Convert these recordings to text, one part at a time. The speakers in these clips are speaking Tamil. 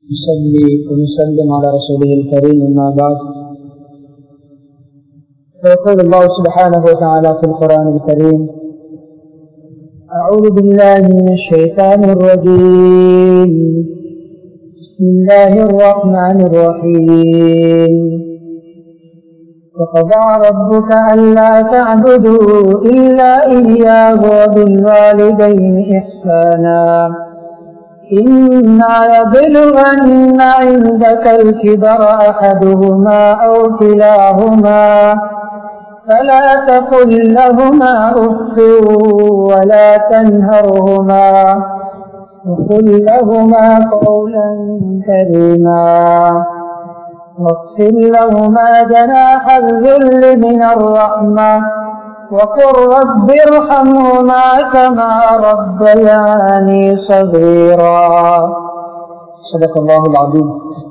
نصلي ونسلم على رسوله الكريم أما بعد فيقول الله سبحانه وتعالى في القرآن الكريم أعوذ بالله من الشيطان الرجيم بسم الله الرحمن الرحيم وقضى ربك ألا تعبدوا إلا إياه وبالوالدين إحسانا إما يبلغن عندك الكبر أحدهما أو كلاهما فلا تقل لهما أف ولا تنهرهما وقل لهما قولا كريما واغفر لهما جناح الذل من الرحمة وقل رب ارحمهما كما ربياني صغيرا صدق الله العظيم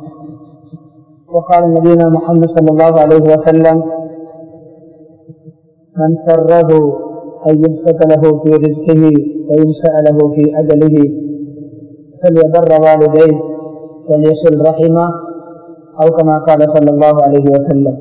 وقال نبينا محمد صلى الله عليه وسلم من سره أن يبسط له في رزقه وينشأ له في أجله فليبر والديه وليصل رحمه أو كما قال صلى الله عليه وسلم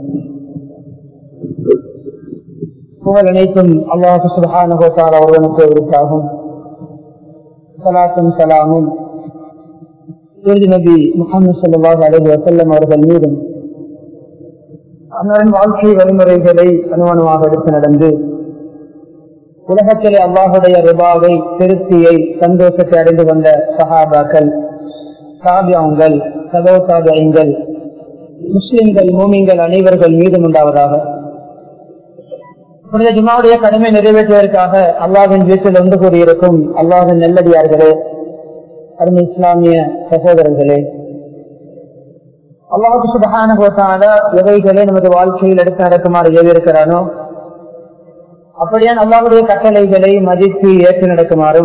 புகழ் அனைத்தும் அல்லாஹு சுபஹானுகோத்தால் ஒருவனுக்கு உரித்தாகும் சலாத்தும் சலாமும் இறுதி நபி முகமது சல்லாஹ் அலஹி வசல்லம் அவர்கள் மீதும் அன்னரின் வாழ்க்கை வழிமுறைகளை அனுமணமாக எடுத்து நடந்து உலகத்திலே அல்லாஹுடைய ரிபாவை திருப்தியை சந்தோஷத்தை அடைந்து கொண்ட சஹாபாக்கள் சாபியாங்கள் சதோ சாபியங்கள் முஸ்லிம்கள் மூமிங்கள் அனைவர்கள் மீதும் உண்டாவதாக புனித ஜுமாவுடைய கடமை நிறைவேற்றுவதற்காக அல்லாவின் வீட்டில் ஒன்று கூடியிருக்கும் அல்லாவின் நெல்லடியார்களே அருமை இஸ்லாமிய சகோதரர்களே அல்லாஹு சுபகான எவைகளை நமது வாழ்க்கையில் எடுத்து நடக்குமாறு ஏவிருக்கிறானோ அப்படியான் அல்லாவுடைய கட்டளைகளை மதித்து ஏற்று நடக்குமாறும்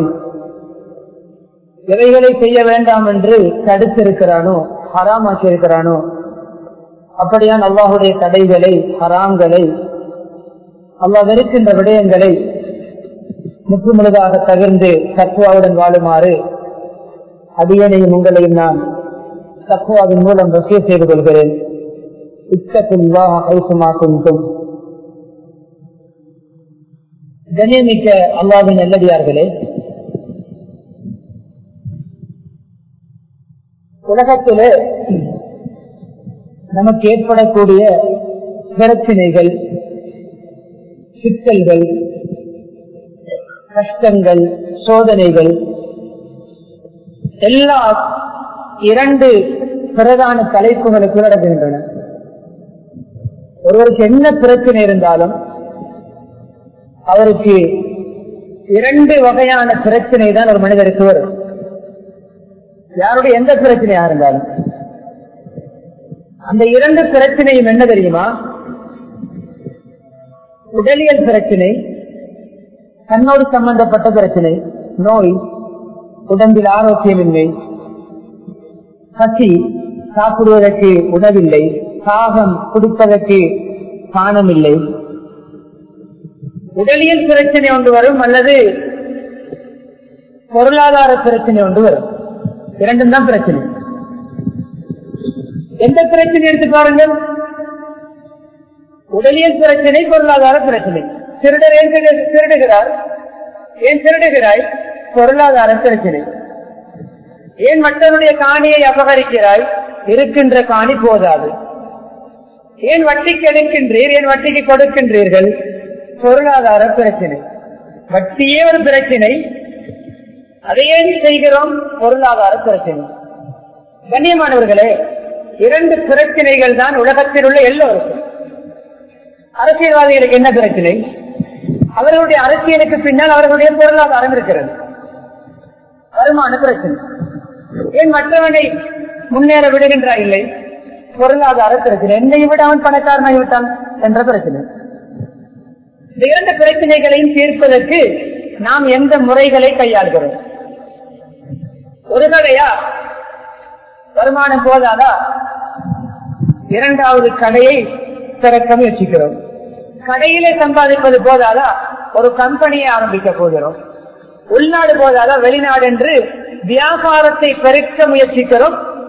எவைகளை செய்ய வேண்டாம் என்று தடுத்திருக்கிறானோ ஹராமாக்கி இருக்கிறானோ அப்படியான் அல்லாஹுடைய தடைகளை ஹராம்களை அல்லா வெறுக்கின்ற விடயங்களை முற்றுமுழுதாக தகர்ந்து தக்குவாவுடன் வாழுமாறு அடியனையும் உங்களையும் நான் தக்குவாவின் மூலம் வசிய செய்து கொள்கிறேன் இச்சத்துமாக்கும் கண்ணியமிக்க அல்லாவின் நல்லடியார்களே உலகத்திலே நமக்கு ஏற்படக்கூடிய பிரச்சனைகள் சிக்கல்கள் கஷ்டங்கள் சோதனைகள் எல்லா இரண்டு பிரதான தலைப்புகளுக்கு நடக்கின்றன ஒருவருக்கு என்ன பிரச்சனை இருந்தாலும் அவருக்கு இரண்டு வகையான பிரச்சனை தான் ஒரு மனிதருக்கு வரும் யாருடைய எந்த பிரச்சனையா இருந்தாலும் அந்த இரண்டு பிரச்சனையும் என்ன தெரியுமா உடலியல் பிரச்சனை கண்ணோடு சம்பந்தப்பட்ட பிரச்சனை நோய் உடம்பில் ஆரோக்கியமின்மை பசி சாப்பிடுவதற்கு உணவில்லை தாகம் குடிப்பதற்கு பானமில்லை உடலியல் பிரச்சனை ஒன்று வரும் அல்லது பொருளாதார பிரச்சனை ஒன்று வரும் இரண்டும் தான் பிரச்சனை எந்த பிரச்சனை எடுத்து பாருங்கள் உடலியல் பிரச்சனை பொருளாதார பிரச்சனை திருடர் ஏன் திருடுகிறார் ஏன் திருடுகிறாய் பொருளாதார பிரச்சனை ஏன் மற்றவருடைய காணியை அபகரிக்கிறாய் இருக்கின்ற காணி போதாது ஏன் வட்டிக்கு எடுக்கின்றீர் ஏன் வட்டிக்கு கொடுக்கின்றீர்கள் பொருளாதார பிரச்சனை வட்டியே ஒரு பிரச்சனை அதையே செய்கிறோம் பொருளாதார பிரச்சனை கண்ணியமானவர்களே இரண்டு பிரச்சனைகள் தான் உலகத்தில் உள்ள எல்லோருக்கும் அரசியல்வாதிகளுக்கு என்ன பிரச்சனை அவர்களுடைய அரசியலுக்கு பின்னால் அவர்களுடைய பொருளாதாரம் இருக்கிறது வருமான பிரச்சனை ஏன் மற்றவனை முன்னேற விடுகின்றா இல்லை பொருளாதார பிரச்சனை என்னை விட அவன் பணக்காரனாகி விட்டான் என்ற பிரச்சனை இந்த இரண்டு பிரச்சனைகளையும் தீர்ப்பதற்கு நாம் எந்த முறைகளை கையாள்கிறோம் ஒரு கடையா வருமானம் போதாதா இரண்டாவது கடையை திறக்க முயற்சிக்கிறோம் கடையிலே சம்பாதிப்பது போதாதா ஒரு கம்பெனியை ஆரம்பிக்க போகிறோம் உள்நாடு போதாதா வெளிநாடு என்று வியாபாரத்தை பெருக்க முயற்சிக்கிறோம்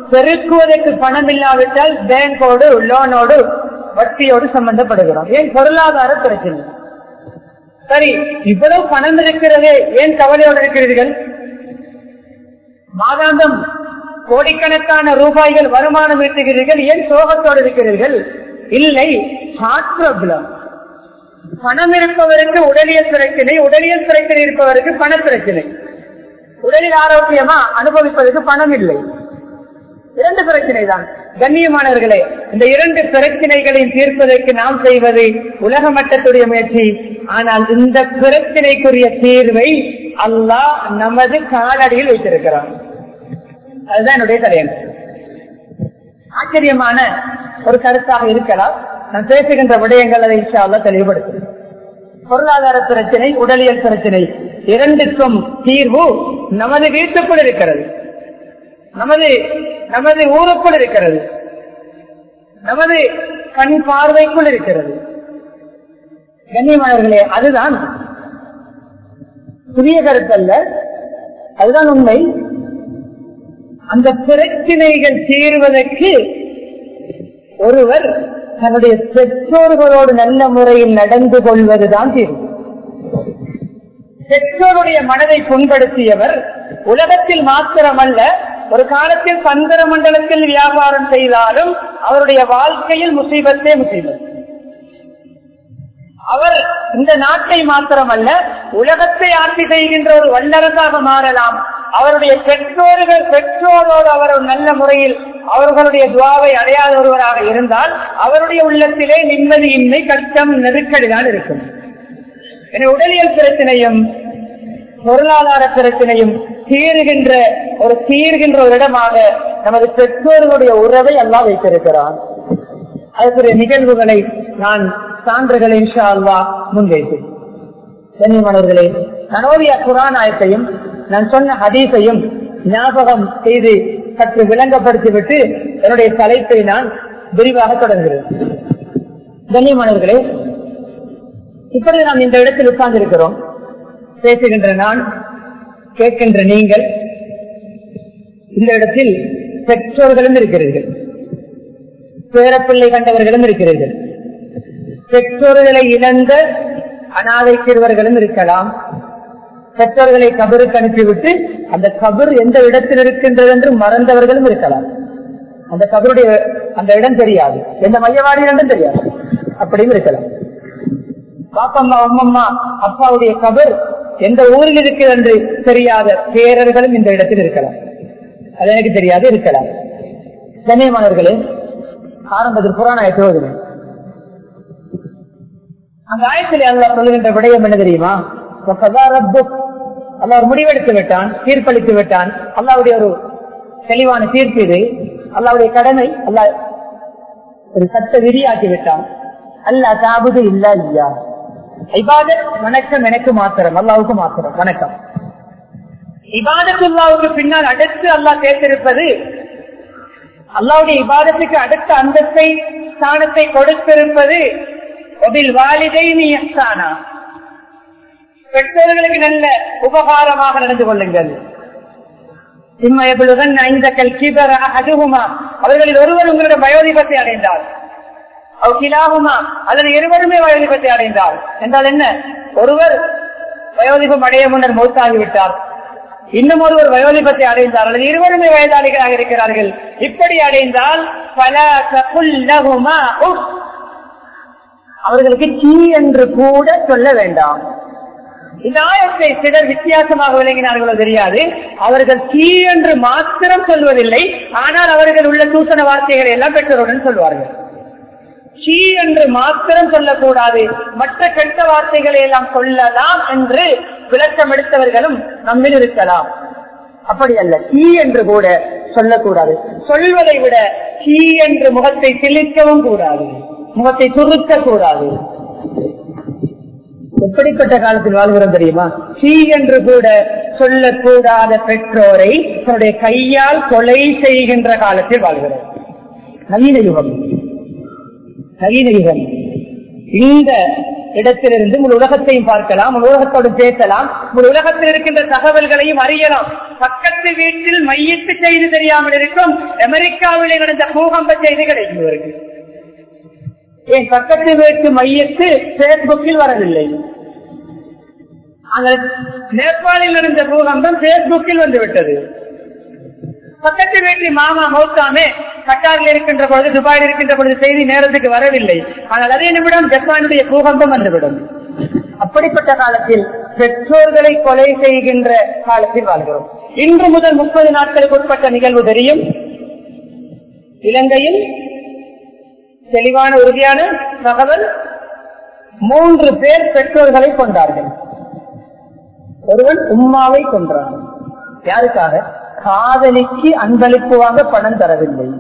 பெருக்குவதற்கு பணம் இல்லாவிட்டால் பேங்கோடு லோனோடு வட்டியோடு சம்பந்தப்படுகிறோம் ஏன் பொருளாதார பிரச்சனை சரி இவ்வளவு பணம் இருக்கிறதே ஏன் கவலையோடு இருக்கிறீர்கள் மாதாந்தம் கோடிக்கணக்கான ரூபாய்கள் வருமானம் ஈட்டுகிறீர்கள் ஏன் சோகத்தோடு இருக்கிறீர்கள் இல்லை ஹார்ட் ப்ராப்ளம் பணம் இருப்பவருக்கு உடலியல் பிரச்சனை உடலியல் பிரச்சனை இருப்பவருக்கு பண பிரச்சனை உடலில் ஆரோக்கியமா அனுபவிப்பதற்கு பணம் இல்லை இரண்டு பிரச்சனை தான் கண்ணியமானவர்களே இந்த இரண்டு பிரச்சனைகளையும் தீர்ப்பதற்கு நாம் செய்வது உலக மட்டத்துடைய முயற்சி ஆனால் இந்த பிரச்சனைக்குரிய தீர்வை அல்லாஹ் நமது காலடியில் வைத்திருக்கிறான் அதுதான் என்னுடைய தலையங்கம் ஆச்சரியமான ஒரு கருத்தாக இருக்கலாம் நான் பேசுகின்ற விடயங்கள் அதை இன்ஷால்லா தெளிவுபடுத்தும் பொருளாதார பிரச்சனை உடலியல் பிரச்சனை இரண்டுக்கும் தீர்வு நமது வீட்டுக்குள் இருக்கிறது நமது நமது ஊருக்குள் இருக்கிறது நமது கண் பார்வைக்குள் இருக்கிறது கண்ணியமானவர்களே அதுதான் புதிய கருத்தல்ல அதுதான் உண்மை அந்த பிரச்சனைகள் தீர்வதற்கு ஒருவர் தன்னுடைய பெற்றோர்களோடு நல்ல முறையில் நடந்து கொள்வதுதான் தீர்வு பெற்றோருடைய மனதை புண்படுத்தியவர் உலகத்தில் மாத்திரமல்ல ஒரு காலத்தில் சந்திர மண்டலத்தில் வியாபாரம் செய்தாலும் அவருடைய வாழ்க்கையில் முசீபத்தே முசீபத் அவர் இந்த நாட்டை மாத்திரமல்ல உலகத்தை ஆட்சி செய்கின்ற ஒரு வல்லரசாக மாறலாம் அவருடைய பெற்றோர்கள் பெற்றோரோடு அவர் ஒரு நல்ல முறையில் அவர்களுடைய துவாவை அடையாத ஒருவராக இருந்தால் அவருடைய உள்ளத்திலே நிம்மதியின்மை கஷ்டம் நெருக்கடிதான் இருக்கும் என உடலியல் பிரச்சனையும் பொருளாதார பிரச்சனையும் தீர்கின்ற ஒரு தீர்கின்ற ஒரு இடமாக நமது பெற்றோர்களுடைய உறவை எல்லாம் வைத்திருக்கிறான் அதற்குரிய நிகழ்வுகளை நான் சான்றுகளை இன்ஷா அல்லா முன்வைத்தேன் கண்ணியமானவர்களே நான் ஓவிய குரான் ஆயத்தையும் நான் சொன்ன ஹதீஸையும் ஞாபகம் செய்து சற்று விளங்கப்படுத்திவிட்டு என்னுடைய தலைப்பை நான் விரிவாக தொடங்குகிறேன் கண்ணியமானவர்களே இப்படி நாம் இந்த இடத்தில் உட்கார்ந்து இருக்கிறோம் பேசுகின்ற நான் கேட்கின்ற நீங்கள் இந்த இடத்தில் பெற்றோர்களும் இருக்கிறீர்கள் பேரப்பிள்ளை கண்டவர்களும் இருக்கிறீர்கள் பெற்றோர்களை இழந்த அனாதை சிறுவர்களும் இருக்கலாம் பெற்றோர்களை கபருக்கு அனுப்பிவிட்டு அந்த கபர் எந்த இடத்தில் இருக்கின்றது என்று மறந்தவர்களும் இருக்கலாம் அந்த கபருடைய அந்த இடம் தெரியாது எந்த மையவாடி இடம் தெரியாது அப்படியும் இருக்கலாம் பாப்பம்மா அம்மம்மா அப்பாவுடைய கபர் எந்த ஊரில் இருக்கிறது என்று தெரியாத பேரர்களும் இந்த இடத்தில் இருக்கலாம் அது எனக்கு தெரியாது இருக்கலாம் கண்ணியமானவர்களே ஆரம்பத்தில் புராண ஆயத்தோதுமே அந்த ஆயத்தில் அல்லா சொல்லுகின்ற விடயம் என்ன தெரியுமா அல்லா ஒரு முடிவெடுத்து விட்டான் தீர்ப்பளித்து விட்டான் அல்லாவுடைய ஒரு தெளிவான தீர்ப்பு இது அல்லாவுடைய கடமை அல்லா ஒரு சட்ட விதியாக்கி விட்டான் அல்லா தாபுது இல்ல இல்லையா இபாதத் வணக்கம் எனக்கு மாத்திரம் அல்லாவுக்கு மாத்திரம் வணக்கம் இபாதத்துல்லாவுக்கு பின்னால் அடுத்து அல்லாஹ் கேட்டிருப்பது அல்லாவுடைய இபாதத்துக்கு அடுத்த அந்தஸ்தை ஸ்தானத்தை கொடுத்திருப்பது பெற்றோர்களுக்கு நல்ல உபகாரமாக நடந்து கொள்ளுங்கள் அவர்களில் ஒருவர் உங்களிடம் வயோதிபத்தை அடைந்தார் கிலாகுமா அல்லது இருவருமே வயோதிபத்தை அடைந்தார் என்றால் என்ன ஒருவர் வயோதிபம் அடைய முன்னர் மௌத்தாகிவிட்டார் இன்னும் ஒருவர் வயோதிபத்தை அடைந்தார் அல்லது இருவருமே வயதாளிகளாக இருக்கிறார்கள் இப்படி அடைந்தால் பல அவர்களுக்கு சீ என்று கூட சொல்ல வேண்டாம் இந்த ஆயத்தை சிலர் வித்தியாசமாக விளங்கினார்களோ தெரியாது அவர்கள் சீ என்று மாத்திரம் சொல்வதில்லை ஆனால் அவர்கள் உள்ள தூசண வார்த்தைகளை எல்லாம் பெற்றோருடன் சொல்வார்கள் சீ என்று மாத்திரம் சொல்லக்கூடாது மற்ற கெட்ட வார்த்தைகளை எல்லாம் சொல்லலாம் என்று விளக்கம் எடுத்தவர்களும் நம்மில் இருக்கலாம் அப்படி அல்ல சீ என்று கூட சொல்லக்கூடாது சொல்வதை விட சீ என்று முகத்தை சிலிக்கவும் கூடாது முகத்தை சுருக்க கூடாது எப்படிப்பட்ட காலத்தில் வாழ்கிறோம் தெரியுமா சீ என்று கூட சொல்லக்கூடாத பெற்றோரை தன்னுடைய கையால் கொலை செய்கின்ற காலத்தில் வாழ்கிறோம் நவீன யுகம் நவீன யுகம் இந்த இடத்திலிருந்து முழு உலகத்தையும் பார்க்கலாம் முழு உலகத்தோடு பேசலாம் முழு உலகத்தில் இருக்கின்ற தகவல்களையும் அறியலாம் பக்கத்து வீட்டில் மையத்து செய்தி தெரியாமல் இருக்கும் அமெரிக்காவில் நடந்த பூகம்ப செய்தி கிடைக்கும் இவருக்கு என் பக்கத்து வீட்டு மையத்து பேஸ்புக்கில் வரவில்லை அந்த நேபாளில் நடந்த பூகம்பம் பேஸ்புக்கில் வந்து விட்டது பக்கத்து வீட்டு மாமா மௌத்தாமே கட்டாரில் இருக்கின்ற பொழுது துபாயில் இருக்கின்ற பொழுது செய்தி நேரத்துக்கு வரவில்லை ஆனால் அதே நிமிடம் ஜப்பானுடைய பூகம்பம் வந்துவிடும் அப்படிப்பட்ட காலத்தில் பெற்றோர்களை கொலை செய்கின்ற காலத்தில் வாழ்கிறோம் இன்று முதல் முப்பது நாட்களுக்கு உட்பட்ட நிகழ்வு தெரியும் இலங்கையில் தெளிவான உறுதியான தகவல் மூன்று பேர் பெற்றோர்களை கொண்டார்கள் ஒருவன் உம்மாவை கொன்றான் யாருக்காக காதலிக்கு அன்பளிப்பு வாங்க பணம் தரவில்லை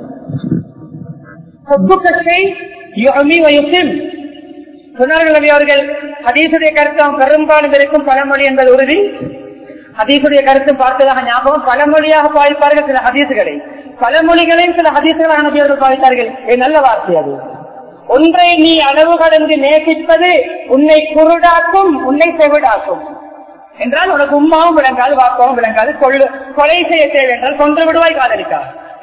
சொன்னார்கள் அவர்கள் ஹதீசுடைய கருத்தம் பெரும்பாலும் இருக்கும் பழமொழி என்பது உறுதி ஹதீசுடைய கருத்து பார்த்ததாக ஞாபகம் பழமொழியாக பாதிப்பார்கள் சில ஹதீசுகளை பழமொழிகளையும் சில ஹதீசுகளாக நபியர்கள் பாதித்தார்கள் இது நல்ல வார்த்தை அது ஒன்றை நீ அளவு கடந்து நேசிப்பது உன்னை குருடாக்கும் உன்னை செவிடாக்கும் என்றால் உனக்கு உமாவும் விளங்காது வாப்பாவும் விளங்காது கொள்ளு கொலை செய்ய தேவை என்றால் கொன்று விடுவாய் காதலிக்கா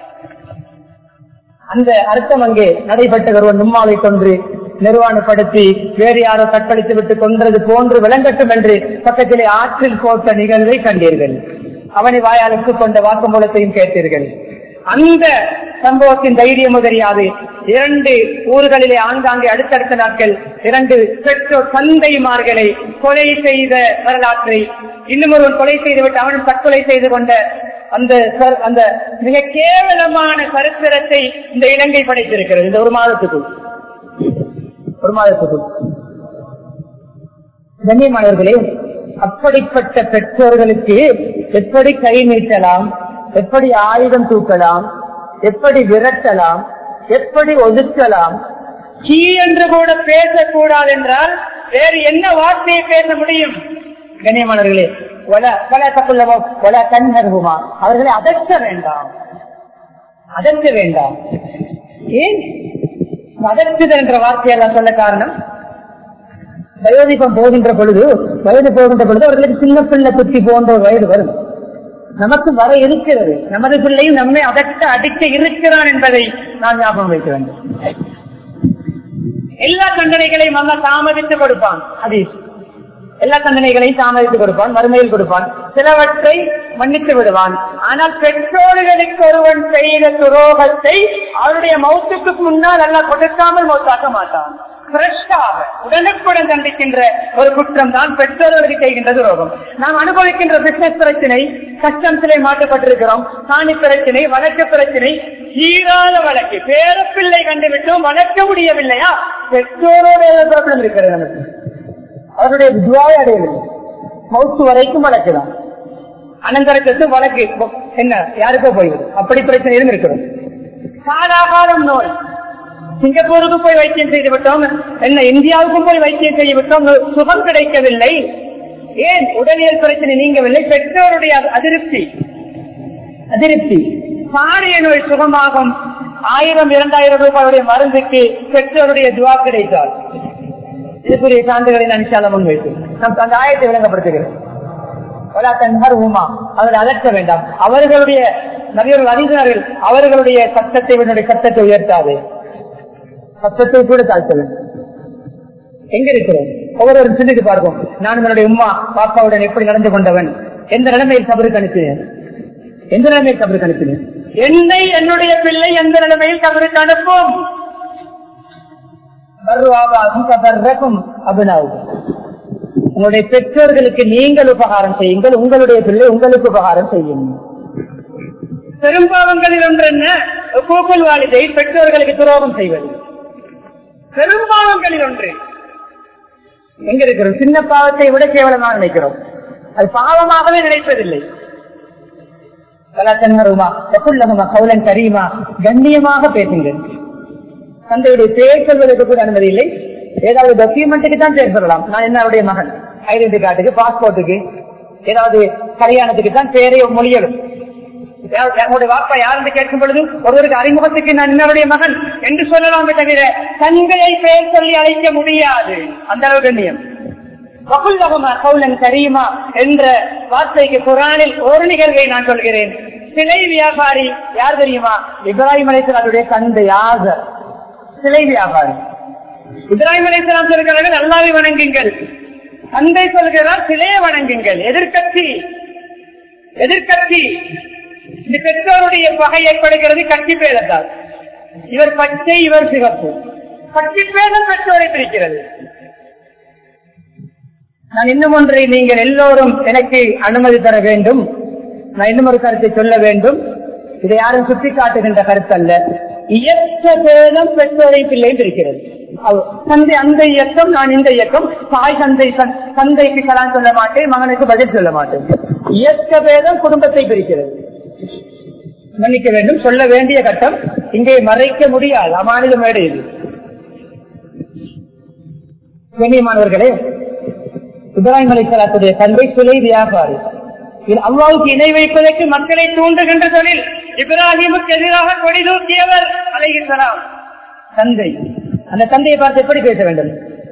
அந்த அர்த்தம் அங்கே நடைபெற்ற ஒருவன் உம்மாவை கொன்று நிர்வாணப்படுத்தி வேறு யாரோ தற்பளித்து விட்டு கொன்றது போன்று விளங்கட்டும் என்று பக்கத்திலே ஆற்றில் போட்ட நிகழ்வை கண்டீர்கள் அவனை வாயாளுக்கு கொண்ட வாக்குமூலத்தையும் கேட்டீர்கள் அந்த சம்பவத்தின் தைரியம் தெரியாது இரண்டு ஊர்களிலே ஆங்காங்கே அடுத்தடுத்த நாட்கள் இரண்டு பெற்றோர் தந்தைமார்களை கொலை செய்த வரலாற்றை இன்னும் ஒருவன் கொலை செய்துவிட்டு அவனும் தற்கொலை செய்து கொண்ட அந்த அந்த மிக கேவலமான சரித்திரத்தை இந்த இலங்கை படைத்திருக்கிறது இந்த ஒரு மாதத்துக்குள் ஒரு மாதத்துக்குள் கண்ணியமானவர்களே அப்படிப்பட்ட பெற்றோர்களுக்கு எப்படி கை நீட்டலாம் எப்படி ஆயுதம் தூக்கலாம் எப்படி விரட்டலாம் எப்படி ஒதுக்கலாம் கீ என்று கூட பேசக்கூடாது என்றால் வேறு என்ன வார்த்தையை பேச முடியும் கண்ணியமானவர்களே ஒல பல தப்புள்ளவோ ஒல கண்ணருகுமா அவர்களை அதற்க வேண்டாம் அதற்க வேண்டாம் ஏன் அதற்குதல் என்ற வார்த்தையெல்லாம் சொல்ல காரணம் வயோதிபம் போகின்ற பொழுது வயது போகின்ற பொழுது அவர்களுக்கு சின்ன பிள்ளை குத்தி போன்ற ஒரு வயது வரும் நமக்கு வர இருக்கிறது நமது பிள்ளையும் நம்மை அதற்க அடிக்க இருக்கிறான் என்பதை நாம் ஞாபகம் வைக்க வேண்டும் எல்லா தண்டனைகளையும் அல்ல தாமதித்து கொடுப்பான் அதீஸ் எல்லா தண்டனைகளையும் தாமதித்து கொடுப்பான் மறுமையில் கொடுப்பான் சிலவற்றை மன்னித்து விடுவான் ஆனால் பெற்றோர்களுக்கு ஒருவன் செய்த துரோகத்தை அவருடைய மௌத்துக்கு முன்னால் அல்ல கொடுக்காமல் மௌத்தாக்க மாட்டான் ஃப்ரெஷ்ஷாக உடனுக்குடன் தண்டிக்கின்ற ஒரு குற்றம் தான் பெற்றோர்களுக்கு செய்கின்ற துரோகம் நாம் அனுபவிக்கின்ற பிசினஸ் பிரச்சனை கஷ்டத்திலே மாற்றப்பட்டிருக்கிறோம் சாணி பிரச்சனை வழக்கு பிரச்சனை தீராத வழக்கு பேரப்பிள்ளை கண்டுவிட்டோம் வளர்க்க முடியவில்லையா பெற்றோரோட ப்ராப்ளம் இருக்கிறது நமக்கு அவருடைய துவாய் அடையவில்லை மவுத்து வரைக்கும் வழக்குதான் அனந்தரத்துக்கு வழக்கு என்ன யாருக்கோ போய்விடும் அப்படி பிரச்சனை இருக்கிறோம் சாதாகாரம் நோய் சிங்கப்பூருக்கு போய் வைத்தியம் செய்து விட்டோம் என்ன இந்தியாவுக்கும் போய் வைத்தியம் செய்து விட்டோம் சுகம் கிடைக்கவில்லை ஏன் உடலியல் பிரச்சனை நீங்கவில்லை பெற்றோருடைய அதிருப்தி அதிருப்தி பாரிய நோய் சுகமாகும் ஆயிரம் இரண்டாயிரம் ரூபாயுடைய மருந்துக்கு பெற்றோருடைய துவா கிடைத்தால் இதுக்குரிய சான்றுகளை நான் நிச்சயம் முன்வைத்து நம் அந்த ஆயத்தை விளங்கப்படுத்துகிறேன் அவர்கள் அதற்க வேண்டாம் அவர்களுடைய நபியர்கள் அறிஞர்கள் அவர்களுடைய சட்டத்தை என்னுடைய சட்டத்தை உயர்த்தாது சத்தத்தை கூட தாழ்த்த வேண்டும் எங்க இருக்கிறோம் ஒவ்வொரு சிந்தித்து பார்ப்போம் நான் என்னுடைய உமா பாப்பாவுடன் எப்படி நடந்து கொண்டவன் எந்த நிலைமையில் கபருக்கு அனுப்பினேன் எந்த நிலைமையில் கபருக்கு அனுப்பினேன் என்னை என்னுடைய பிள்ளை எந்த நிலைமையில் கபருக்கு அனுப்பும் உங்களுடைய பெற்றோர்களுக்கு நீங்கள் உபகாரம் செய்யுங்கள் உங்களுடைய பிள்ளை உங்களுக்கு உபகாரம் செய்யும் பெரும்பாவங்களில் ஒன்று என்ன கூகுள் வாலிதை பெற்றோர்களுக்கு துரோகம் செய்வது பெரும்பாவங்களில் ஒன்று எங்க இருக்கிறோம் சின்ன பாவத்தை விட கேவலமாக நினைக்கிறோம் அது பாவமாகவே நினைப்பதில்லை கவுலன் கரீமா கண்ணியமாக பேசுங்கள் தந்தையுடைய பேர் சொல்வதற்கு கூட அனுமதி இல்லை ஏதாவது டாக்குமெண்ட்டுக்கு தான் பேர் சொல்லலாம் நான் என்னுடைய மகன் ஐடென்டி கார்டுக்கு பாஸ்போர்ட்டுக்கு ஏதாவது கல்யாணத்துக்கு தான் பேரை மொழியலும் என்னுடைய வாப்பா யாருன்னு கேட்கும் பொழுது ஒருவருக்கு அறிமுகத்துக்கு நான் இன்னருடைய மகன் என்று சொல்லலாமே தவிர தந்தையை பெயர் சொல்லி அழைக்க முடியாது அந்த அளவு கண்ணியம் வகுல்லகுமா கவுலன் கரீமா என்ற வார்த்தைக்கு குரானில் ஒரு நிகழ்வை நான் சொல்கிறேன் சிலை வியாபாரி யார் தெரியுமா இப்ராஹிம் அலிஸ்லாத்துடைய தந்தை ஆசர் சிலை வியாபாரி இப்ராஹிம் அலிஸ்லாம் சொல்கிறார்கள் அல்லாவை வணங்குங்கள் தந்தை சொல்கிறார் சிலையை வணங்குங்கள் எதிர்கட்சி எதிர்கட்சி இந்த பெற்றோருடைய பகை ஏற்படுகிறது கட்சி பேதத்தால் இவர் பச்சை இவர் சிவப்பு கட்சி பேதம் பெற்றோரை பிரிக்கிறது நான் இன்னும் ஒன்றை நீங்கள் எல்லோரும் எனக்கு அனுமதி தர வேண்டும் நான் இன்னும் ஒரு கருத்தை சொல்ல வேண்டும் இதை யாரும் சுட்டிக்காட்டுகின்ற கருத்து அல்ல இயக்க பேதம் பெற்றோரை பிள்ளையும் இருக்கிறது தந்தை அந்த இயக்கம் நான் இந்த இயக்கம் தாய் தந்தை தந்தைக்கு கலான் சொல்ல மாட்டேன் மகனுக்கு பதில் சொல்ல மாட்டேன் இயக்க பேதம் குடும்பத்தை பிரிக்கிறது மன்னிக்க வேண்டும் சொல்ல வேண்டிய கட்டம் இங்கே மறைக்க முடியாது அமானித மேடை இது கண்ணியமானவர்களே இப்ராஹிம் அலிசலாத்துடைய தந்தை சிலை வியாபாரி அல்லாவுக்கு இணை வைப்பதற்கு மக்களை தூண்டுகின்ற தொழில் இப்ராஹிமுக்கு எதிராக கொடி தூக்கியவர் அலைகிசலாம் தந்தை அந்த தந்தையை பார்த்து எப்படி பேச வேண்டும்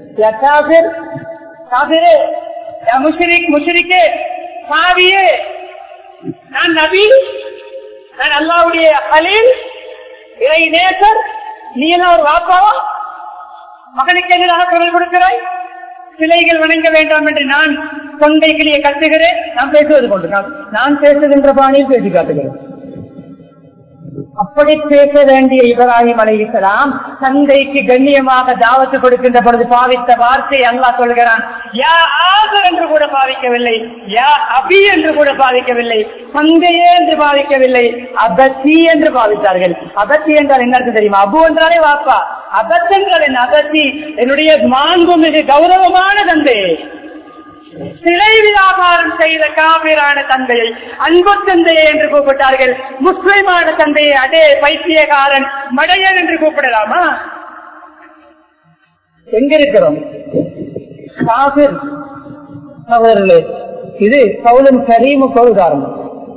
சாவியே நான் நபி நான் அல்லாவுடைய அலில் இறை நேசர் நீ எல்லாம் ஒரு வாப்பாவா மகனுக்கு எதிராக குரல் கொடுக்கிறாய் சிலைகள் வணங்க வேண்டாம் என்று நான் தொண்டை கிளியை கட்டுகிறேன் நான் பேசுவது கொண்டு நான் பேசுகின்ற பாணியில் பேசி காட்டுகிறேன் அப்படி பேச வேண்டிய இப்ராஹிம் அலைக்கலாம் தந்தைக்கு கண்ணியமாக தாவத்து கொடுக்கின்ற பொழுது பாவித்த வார்த்தை அல்லா சொல்கிறான் யா ஆசர் என்று கூட பாவிக்கவில்லை யா அபி என்று கூட பாவிக்கவில்லை தந்தையே என்று பாவிக்கவில்லை அபத்தி என்று பாவித்தார்கள் அபத்தி என்றால் என்ன அர்த்தம் தெரியுமா அபு என்றாலே வாப்பா அபத் என்றால் என்ன அபத்தி என்னுடைய மாண்பு மிகு கௌரவமான தந்தையே சிலை வியாபாரம் செய்த காவிரான தந்தையை அன்பு தந்தையை என்று கூப்பிட்டார்கள் முஸ்லிமான தந்தையை அடே பைத்தியகாரன் மடையன் என்று கூப்பிடலாமா எங்க இருக்கிறோம் காபிர் சகோதரர்களே இது கவுலும் கரீமுக்கு ஒரு காரணம்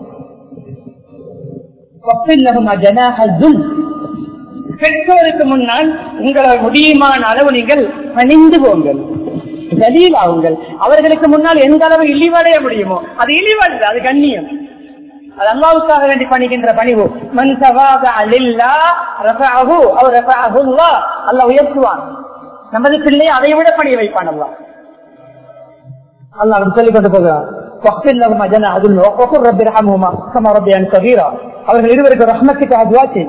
பெற்றோருக்கு முன்னால் உங்களால் முடியுமான அளவு நீங்கள் பணிந்து போங்கள் ஆகுங்கள் அவர்களுக்கு முன்னால் எந்த அளவு இழிவடைய முடியுமோ அது இழிவல்ல அது கண்ணியம் அது அல்லாவுக்காக வேண்டி பணிகின்ற பணிவு மன் சவாக அலில்லா ரஃபஅஹு அவ் ரஃபஅஹுல்லா அல்லாஹ் உயர்த்துவான் நமது பிள்ளை அதை விட பணிய வைப்பான் அல்லாஹ் அல்லாஹ் அப்படி சொல்லிக் கொண்டு போகிறார் அவர்கள் இருவருக்கு ரஹ்மத்துக்காக துவா செய்யும்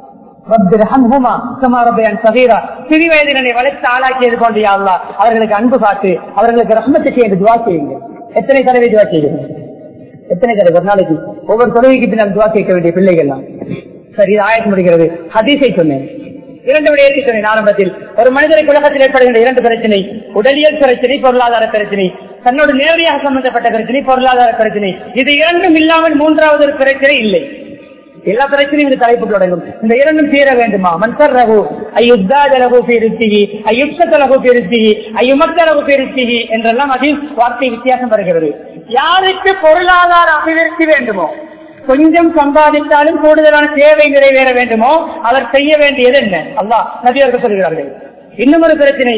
சிறு வயதினை வளர்த்து ஆளாக்கியது கொண்டு அல்லா அவர்களுக்கு அன்பு காட்டு அவர்களுக்கு ரஹ்மத்துக்கு என்று துவா செய்யுங்க எத்தனை தடவை துவா செய்யுங்க எத்தனை தடவை ஒரு நாளைக்கு ஒவ்வொரு தொழுகைக்கு பின்னால் துவா கேட்க வேண்டிய பிள்ளைகள் சரி இது ஆயத்து முடிகிறது ஹதீஸை சொன்னேன் இரண்டு விடயத்தை சொன்னேன் ஆரம்பத்தில் ஒரு மனிதருக்கு உலகத்தில் ஏற்படுகின்ற இரண்டு பிரச்சனை உடலியல் பிரச்சனை பொருளாதார பிரச்சனை தன்னோடு நேரடியாக சம்பந்தப்பட்ட பிரச்சனை பொருளாதார பிரச்சனை இது இரண்டும் இல்லாமல் மூன்றாவது ஒரு பிரச்சனை இல்லை எல்லா பிரச்சனையும் இந்த தலைப்பு தொடங்கும் இந்த இரண்டும் தீர வேண்டுமா மன்சர் ரகு ஐயுத்தாஜலகு பெருத்திகி ஐயுப்சத்தலகு பெருத்திகி ஐயுமத்தலகு பெருத்திகி என்றெல்லாம் அதில் வார்த்தை வித்தியாசம் வருகிறது யாருக்கு பொருளாதார அபிவிருத்தி வேண்டுமோ கொஞ்சம் சம்பாதித்தாலும் கூடுதலான தேவை நிறைவேற வேண்டுமோ அவர் செய்ய வேண்டியது என்ன அல்லாஹ் நபியர்கள் சொல்கிறார்கள் இன்னும் ஒரு பிரச்சனை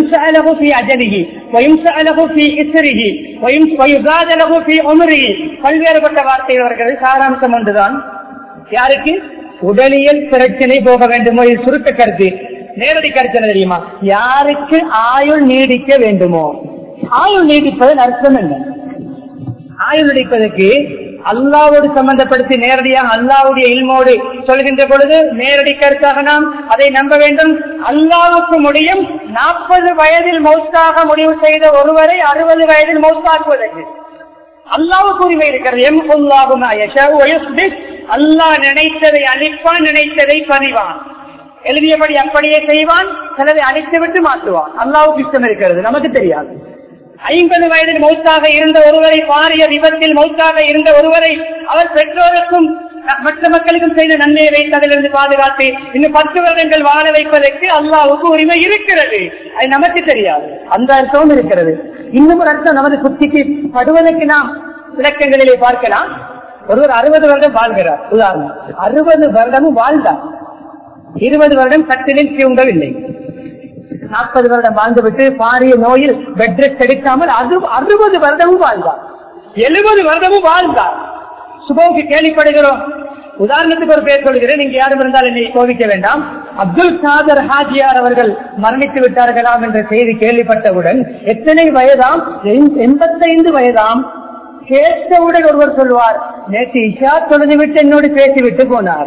பல்வேறுபட்ட வார்த்தைகள் வருகிறது சாராம்சம் ஒன்றுதான் யாருக்கு உடலியல் பிரச்சனை போக வேண்டுமோ இது சுருக்க கருத்து நேரடி கருத்து என்ன தெரியுமா யாருக்கு ஆயுள் நீடிக்க வேண்டுமோ ஆயுள் நீடிப்பதன் அர்த்தம் என்ன ஆயுள் நீடிப்பதற்கு அல்லாவோடு சம்பந்தப்படுத்தி நேரடியாக அல்லாவுடைய இல்மோடு சொல்கின்ற பொழுது நேரடி கருத்தாக நாம் அதை நம்ப வேண்டும் அல்லாவுக்கு முடியும் நாற்பது வயதில் மௌத்தாக முடிவு செய்த ஒருவரை அறுபது வயதில் மௌத்தாக்குவதற்கு அல்லாவுக்கு உரிமை இருக்கிறது எம் பொல்லாகும் அல்லாஹ் நினைத்ததை அழிப்பான் நினைத்ததை பதிவான் எழுதியபடி அப்படியே செய்வான் சிலதை அழித்து விட்டு மாற்றுவான் அல்லாவுக்கு இஷ்டம் இருக்கிறது நமக்கு தெரியாது ஐம்பது வயதில் மௌத்தாக இருந்த ஒருவரை பாரிய விபத்தில் மௌத்தாக இருந்த ஒருவரை அவர் பெற்றோருக்கும் மற்ற மக்களுக்கும் செய்த நன்மையை வைத்து அதிலிருந்து பாதுகாத்து இன்னும் பத்து வருடங்கள் வாழ வைப்பதற்கு அல்லாவுக்கு உரிமை இருக்கிறது அது நமக்கு தெரியாது அந்த அர்த்தமும் இருக்கிறது இன்னும் ஒரு அர்த்தம் நமது புத்திக்கு படுவதற்கு நாம் விளக்கங்களிலே பார்க்கலாம் ஒருவர் அறுபது வருடம் வாழ்கிறார் உதாரணம் அறுபது வருடமும் வாழ்ந்தார் இருபது வருடம் கட்டிலில் தூங்கவில்லை நாற்பது வருடம் வாழ்ந்துவிட்டு பாரிய நோயில் பெட் ரெஸ்ட் எடுக்காமல் அது அறுபது வருடமும் வாழ்ந்தார் எழுபது வருடமும் வாழ்ந்தார் சுபோக்கு கேள்விப்படுகிறோம் உதாரணத்துக்கு ஒரு பேர் சொல்கிறேன் நீங்க யாரும் இருந்தால் என்னை கோவிக்க வேண்டாம் அப்துல் காதர் ஹாஜியார் அவர்கள் மரணித்து விட்டார்களாம் என்ற செய்தி கேள்விப்பட்டவுடன் எத்தனை வயதாம் எண்பத்தைந்து வயதாம் கேட்டவுடன் ஒருவர் சொல்வார் நேற்று இஷா தொழுது விட்டு என்னோடு பேசிவிட்டு போனார்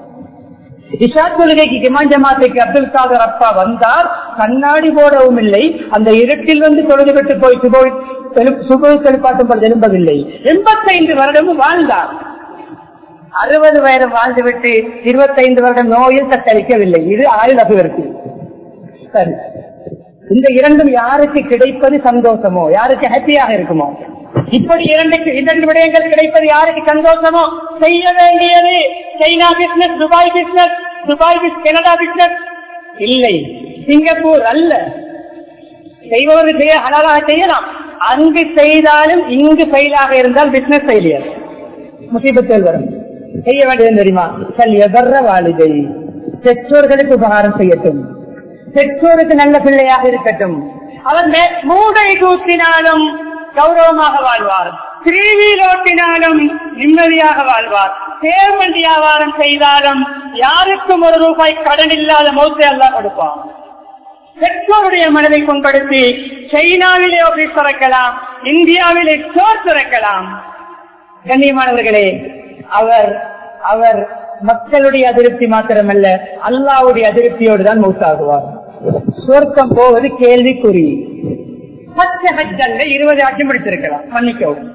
இஷா தொழுகைக்கு கிமான் ஜமாத்துக்கு அப்துல் காதர் அப்பா வந்தார் கண்ணாடி போடவும் இல்லை அந்த இருட்டில் வந்து தொழுது விட்டு போய் சுபோய் சுபோய் செலுப்பாட்டும் எழும்பவில்லை எண்பத்தைந்து வருடமும் வாழ்ந்தார் அறுபது வயது வாழ்ந்துவிட்டு இருபத்தைந்து வருடம் நோயில் தத்தளிக்கவில்லை இது ஆயுள் அபிவிருத்தி சரி இந்த இரண்டும் யாருக்கு கிடைப்பது சந்தோஷமோ யாருக்கு ஹாப்பியாக இருக்குமோ இப்படி இரண்டு இரண்டு விடயங்கள் கிடைப்பது யாருக்கு சந்தோஷமோ செய்ய வேண்டியது China business Dubai business Dubai Canada business இல்லை சிங்கப்பூர் அல்ல செய்பவர்கள் செய்ய ஹலாலாக செய்யலாம் அங்கு செய்தாலும் இங்கு ஃபெயிலாக இருந்தால் பிசினஸ் ஃபெயிலியர் முசீபத்தில் வரும் செய்ய வேண்டியது தெரியுமா சல் எவர்ற வாலிதை பெற்றோர்களுக்கு உபகாரம் செய்யட்டும் பெற்றோருக்கு நல்ல பிள்ளையாக இருக்கட்டும் அவர் மூடை தூக்கினாலும் கௌரவமாக வாழ்வார் திருவியில் ஓட்டினாலும் நிம்மதியாக வாழ்வார் தேர்மன் வியாபாரம் செய்தாலும் யாருக்கும் ஒரு ரூபாய் கடன் இல்லாத மௌத்தை எல்லாம் கொடுப்பான் பெற்றோருடைய மனதை புண்படுத்தி சைனாவிலே ஆபீஸ் திறக்கலாம் இந்தியாவிலே ஸ்டோர் திறக்கலாம் கண்ணியமானவர்களே அவர் அவர் மக்களுடைய அதிருப்தி மாத்திரமல்ல அல்லாவுடைய அதிருப்தியோடு தான் மௌத்தாகுவார் சொர்க்கம் போவது கேள்விக்குறி பத்து ஹஜ்ஜல்ல இருபது ஹஜ்ஜம் முடித்திருக்கலாம் மன்னிக்கவும்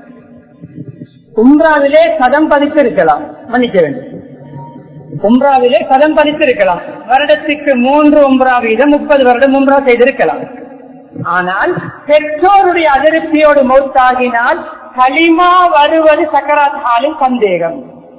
உம்ராவிலே கதம் பதித்து இருக்கலாம் மன்னிக்க வேண்டும் உம்ராவிலே கதம் பதித்து இருக்கலாம் வருடத்துக்கு மூன்று உம்ரா வீதம் முப்பது வருடம் உம்ரா செய்திருக்கலாம் ஆனால் பெற்றோருடைய அதிருப்தியோடு மௌத்தாகினால் களிமா வருவது சக்கராத் ஹாலில் சந்தேகம்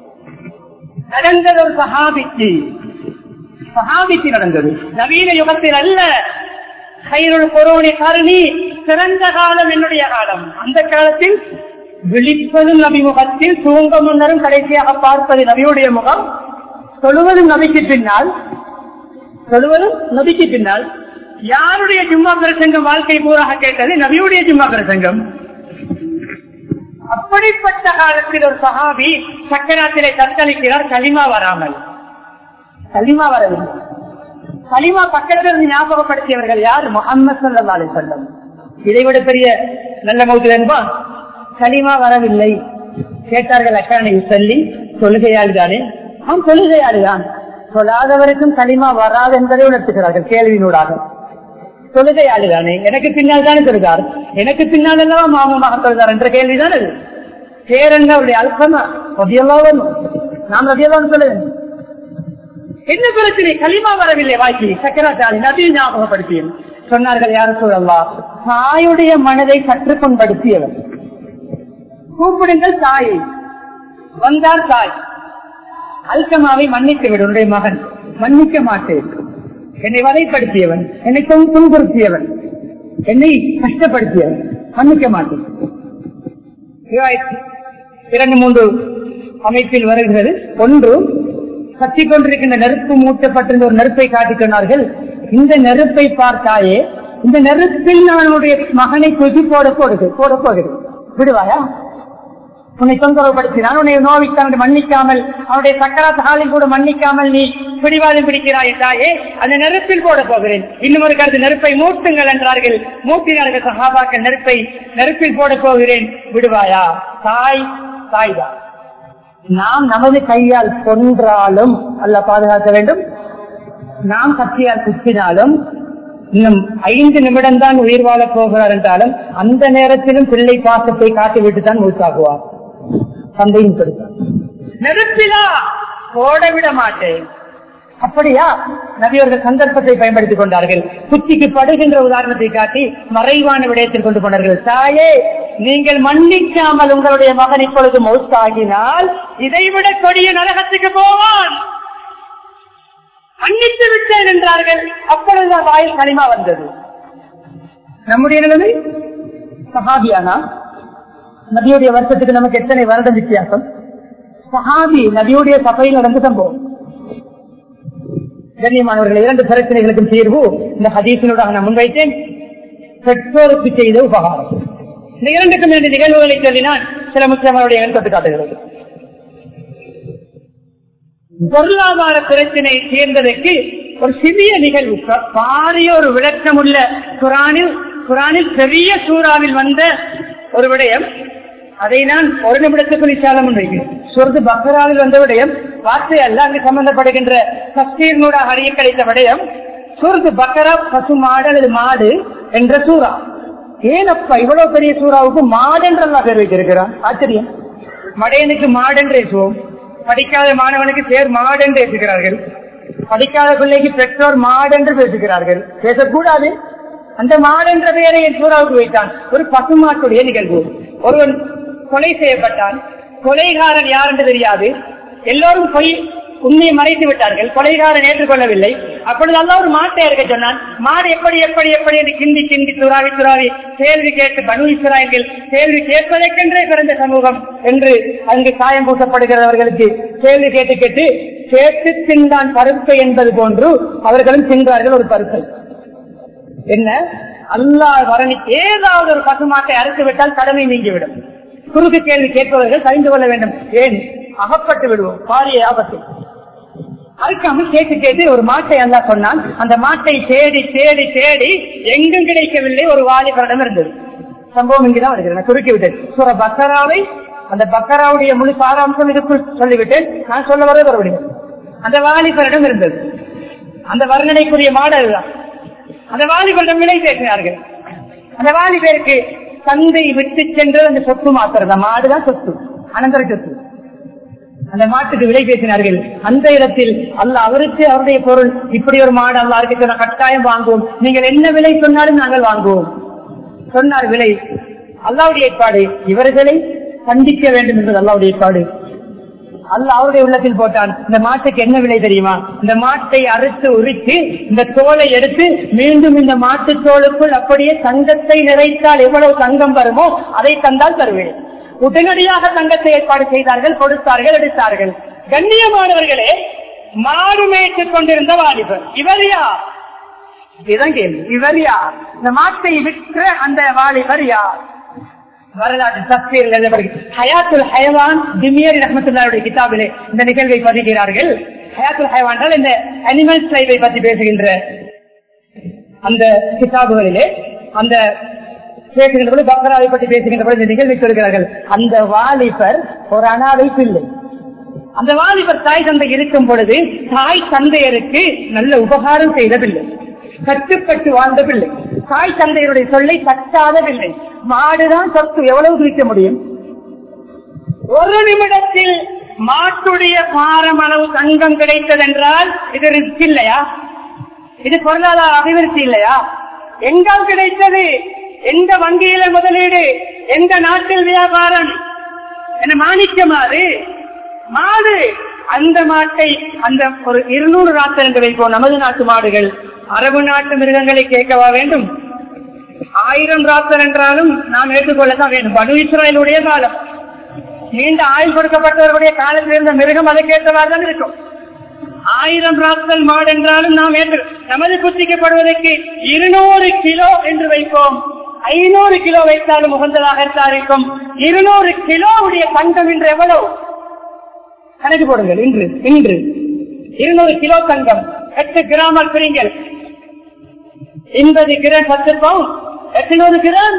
நடந்தது ஒரு சஹாபிக்கு சஹாபிக்கு நடந்தது நவீன யுகத்தில் அல்ல கைருள் பொருளி கருணி சிறந்த காலம் என்னுடைய காலம் அந்த காலத்தில் விழிப்பதும் நபி முகத்தில் தூங்க முன்னரும் கடைசியாக பார்ப்பது நபியுடைய முகம் சொல்லுவதும் நபிக்கு பின்னால் சொல்லுவதும் நபிக்கு பின்னால் யாருடைய ஜும்மா பிரசங்கம் வாழ்க்கை பூராக கேட்டது நபியுடைய ஜும்மா பிரசங்கம் அப்படிப்பட்ட காலத்தில் ஒரு சஹாபி சக்கராத்திரை தத்தளிக்கிறார் களிமா வராமல் களிமா வரவில்லை களிமா பக்கத்தில் இருந்து ஞாபகப்படுத்தியவர்கள் யார் முகமது சல்லா அலி சொல்லம் இதைவிட பெரிய நல்ல மௌத்து என்பா களிமா வரவில்லை கேட்டார்கள் அக்கரணை சொல்லி தொழுகையாளி தானே அவன் தொழுகையாளி தான் சொல்லாதவருக்கும் களிமா வராது என்பதை உணர்த்துகிறார்கள் கேள்வியினூடாக தொழுகையாளி தானே எனக்கு பின்னால் தானே சொல்கிறார் எனக்கு பின்னால் அல்லவா மாமமாக சொல்கிறார் என்ற கேள்விதான் அது பேரங்க அவருடைய அல்பமா ரதியெல்லாம் நாம் ரதியெல்லாம் சொல்ல என்ன பிரச்சனை களிமா வரவில்லை வாய்க்கு சக்கராச்சாரி நபி ஞாபகப்படுத்தியன் சொன்னார்கள் யாரும் சொல்லலாம் தாயுடைய மனதை சற்று புண்படுத்தியவர் கூப்பிடுங்கள் தாயை வந்தார் தாய் அல்கமாவை மன்னித்து விடு உன்னுடைய மகன் மன்னிக்க மாட்டேன் என்னை வதைப்படுத்தியவன் என்னை துன்புறுத்தியவன் என்னை கஷ்டப்படுத்தியவன் மன்னிக்க மாட்டேன் இரண்டு மூன்று அமைப்பில் வருகிறது ஒன்று கத்திக் கொண்டிருக்கின்ற நெருப்பு மூட்டப்பட்டிருந்த ஒரு நெருப்பை காட்டிக் சொன்னார்கள் இந்த நெருப்பை பார்த்தாயே இந்த நெருப்பில் நான் உன்னுடைய மகனை குதி போட போடுது போட போகிறது விடுவாயா உன்னை தொந்தரவுப்படுத்தினான் உன்னை நோவித்தான் மன்னிக்காமல் அவனுடைய சக்கராத் ஹாலில் கூட மன்னிக்காமல் நீ பிடிவாதம் பிடிக்கிறாய் தாயே அந்த நெருப்பில் போட போகிறேன் இன்னும் ஒரு கருத்து நெருப்பை மூட்டுங்கள் என்றார்கள் மூட்டினார்கள் சஹாபாக்கள் நெருப்பை நெருப்பில் போட போகிறேன் விடுவாயா தாய் தாய்தான் நாம் நமது கையால் கொன்றாலும் அல்ல பாதுகாக்க வேண்டும் நாம் கத்தியால் குத்தினாலும் இன்னும் ஐந்து நிமிடம் தான் உயிர் வாழப் போகிறார் என்றாலும் அந்த நேரத்திலும் பிள்ளை பாசத்தை காட்டிவிட்டு தான் மூத்தாக்குவார் தந்தையும் கொடுத்தார் நெருப்பிலா போட விட மாட்டேன் அப்படியா நபியவர்கள் சந்தர்ப்பத்தை பயன்படுத்திக் கொண்டார்கள் குச்சிக்கு படுகின்ற உதாரணத்தை காட்டி மறைவான விடயத்தில் கொண்டு போனார்கள் தாயே நீங்கள் மன்னிக்காமல் உங்களுடைய மகன் இப்பொழுது மௌத்தாகினால் இதைவிட கொடிய நரகத்துக்கு போவான் மன்னித்து விட்டேன் என்றார்கள் அப்பொழுது வாயில் களிமா வந்தது நம்முடைய நிலைமை சஹாபியானா நபியுடைய வருஷத்துக்கு நமக்கு எத்தனை வருடம் வித்தியாசம் சஹாபி நபியுடைய சபையில் நடந்த சம்பவம் கண்ணியமானவர்கள் இரண்டு பிரச்சனைகளுக்கும் தீர்வு இந்த ஹதீசினோட நான் முன்வைத்தேன் பெற்றோருக்கு செய்த உபகாரம் இந்த இரண்டுக்கும் இரண்டு நிகழ்வுகளை சொல்லினால் சில முக்கியமானுடைய தொட்டு காட்டுகிறது பொருளாதார பிரச்சனை தீர்ந்ததற்கு ஒரு சிறிய நிகழ்வு ப- பாரிய ஒரு விளக்கம் உள்ள குரானில் குரானில் பெரிய சூறாவில் வந்த ஒரு விடயம் அதை நான் ஒரு நிமிடத்துக்குள் இச்சாலம் முன்வைக்கிறேன் சொர்து பக்ராவில் வந்த விடயம் வார்த்தை அல்ல அங்கு சம்பந்தப்படுகின்ற தஸ்தீர்னூட அறிய கிடைத்த விடயம் சொர்து பக்கரா பசு மாடு அல்லது மாடு என்ற சூறா ஏனப்பா இவ்வளவு பெரிய சூறாவுக்கு மாடு என்று அல்லாஹ் பேர் வைத்திருக்கிறான் ஆச்சரியம் மடையனுக்கு மாடு என்று ஏசுவோம் படிக்காத மாணவனுக்கு பேர் மாடு என்று ஏசுகிறார்கள் படிக்காத பிள்ளைக்கு பெற்றோர் மாடு என்று பேசுகிறார்கள் பேசக்கூடாது அந்த மாடு என்ற பெயரை என் சூறாவுக்கு வைத்தான் ஒரு பசுமாட்டுடைய நிகழ்வு ஒருவன் கொலை செய்யப்பட்டான் கொலைகாரன் யார் என்று தெரியாது எல்லோரும் பொய் உண்மையை மறைத்து விட்டார்கள் கொலைகாரன் ஏற்றுக்கொள்ளவில்லை அப்பொழுது அல்ல ஒரு மாட்டை இருக்க சொன்னான் மாடு எப்படி எப்படி எப்படி என்று கிண்டி கிண்டி துறாவி துறாவி கேள்வி கேட்டு பனு இஸ்ராயல்கள் கேள்வி கேட்பதற்கென்றே பிறந்த சமூகம் என்று அங்கு காயம் பூசப்படுகிறவர்களுக்கு கேள்வி கேட்டு கேட்டு கேட்டு தின்றான் பருப்பை என்பது போன்று அவர்களும் தின்றார்கள் ஒரு பருப்பை என்ன அல்லாஹ் வரணி ஏதாவது ஒரு பசுமாட்டை அறுத்து விட்டால் கடமை நீங்கிவிடும் குறுக்கு கேள்வி கேட்பவர்கள் தெரிந்து கொள்ள வேண்டும் ஏன் அகப்பட்டு விடுவோம் பாரிய ஆபத்து அறுக்காமல் கேட்டு கேட்டு ஒரு மாட்டை அல்லா சொன்னால் அந்த மாட்டை தேடி தேடி தேடி எங்கும் கிடைக்கவில்லை ஒரு வாலிபரிடம் இருந்தது சம்பவம் இங்குதான் வருகிறது நான் சுருக்கி விட்டேன் சுர பக்கராவை அந்த பக்கராவுடைய முழு சாராம்சம் இதுக்குள் சொல்லிவிட்டேன் நான் சொல்ல வர வரவில்லை அந்த வாலிபரிடம் இருந்தது அந்த வர்ணனைக்குரிய மாடல் தான் அந்த வாலிபரிடம் விலை பேசினார்கள் அந்த வாலிபருக்கு தந்தை விட்டு சென்று அந்த சொத்து மாத்திரம் அந்த மாடுதான் சொத்து அனந்தர சொத்து அந்த மாட்டுக்கு விலை பேசினார்கள் அந்த இடத்தில் அல்ல அவருக்கு அவருடைய பொருள் இப்படி ஒரு மாடு அல்ல இருக்கு சொன்ன கட்டாயம் வாங்குவோம் நீங்கள் என்ன விலை சொன்னாலும் நாங்கள் வாங்குவோம் சொன்னார் விலை அல்லாவுடைய ஏற்பாடு இவர்களை கண்டிக்க வேண்டும் என்பது அல்லாவுடைய ஏற்பாடு அல்ல அவருடைய உள்ளத்தில் போட்டான் இந்த மாட்டுக்கு என்ன விலை தெரியுமா இந்த மாட்டை அறுத்து உரித்து இந்த தோலை எடுத்து மீண்டும் இந்த மாட்டு தோலுக்குள் அப்படியே தங்கத்தை நிறைத்தால் எவ்வளவு தங்கம் வருமோ அதை தந்தால் தருவேன் உடனடியாக தங்கத்தை ஏற்பாடு செய்தார்கள் கொடுத்தார்கள் எடுத்தார்கள் கண்ணியமானவர்களே மாடு மேய்த்துக் கொண்டிருந்த வாலிபர் இவர் யார் இதுதான் கேள்வி இவர் யார் இந்த மாட்டை விற்ற அந்த வாலிபர் யார் வரலாற்று தஸ்வீர்கள் எழுதப்படுகிறது ஹயாத்துல் ஹயவான் திமியர் ரஹமத்துல்லாவுடைய கிதாபிலே இந்த நிகழ்வை பதிகிறார்கள் ஹயாத்துல் ஹயவான் இந்த அனிமல்ஸ் லைஃபை பற்றி பேசுகின்ற அந்த கிதாபுகளிலே அந்த பேசுகின்ற பொழுது பக்ராவை பற்றி பேசுகின்ற பொழுது இந்த நிகழ்வை சொல்கிறார்கள் அந்த வாலிபர் ஒரு அனாதை பிள்ளை அந்த வாலிபர் தாய் தந்தை இருக்கும் பொழுது தாய் தந்தையருக்கு நல்ல உபகாரம் செய்த பிள்ளை கட்டுப்பட்டு வாழ்ந்த பிள்ளை தாய் தந்தையருடைய சொல்லை தட்டாத பிள்ளை மாடுதான் சொத்து எவ்வளவு குறிக்க முடியும் ஒரு நிமிடத்தில் மாட்டுடைய பாரம் அளவு தங்கம் கிடைத்தது என்றால் இது ரிஸ்க் இல்லையா இது பொருளாதார அபிவிருத்தி இல்லையா எங்கால் கிடைத்தது எந்த வங்கியில முதலீடு எந்த நாட்டில் வியாபாரம் என்ன மாணிக்கமாறு மாடு அந்த மாட்டை அந்த ஒரு இருநூறு ராத்தர் என்று வைப்போம் நமது நாட்டு மாடுகள் அரபு நாட்டு மிருகங்களை கேட்கவா வேண்டும் ஆயிரம் ராத்தர் என்றாலும் நாம் ஏற்றுக்கொள்ளத்தான் வேண்டும் பனு இஸ்ராயலுடைய காலம் நீண்ட ஆயுள் கொடுக்கப்பட்டவர்களுடைய காலத்தில் இருந்த மிருகம் அதை கேட்டவாறு தான் இருக்கும் ஆயிரம் ராத்தல் மாடு என்றாலும் நாம் ஏற்று நமது புத்திக்கப்படுவதற்கு இருநூறு கிலோ என்று வைப்போம் ஐநூறு கிலோ வைத்தாலும் உகந்ததாக இருந்தால் இருக்கும் இருநூறு கிலோவுடைய தங்கம் இன்று எவ்வளவு கணக்கு போடுங்கள் இன்று இன்று இருநூறு கிலோ தங்கம் எட்டு கிராமர் பிரிங்கள் எண்பது கிராம் பத்து பவுன் எட்டுநூறு கிராம்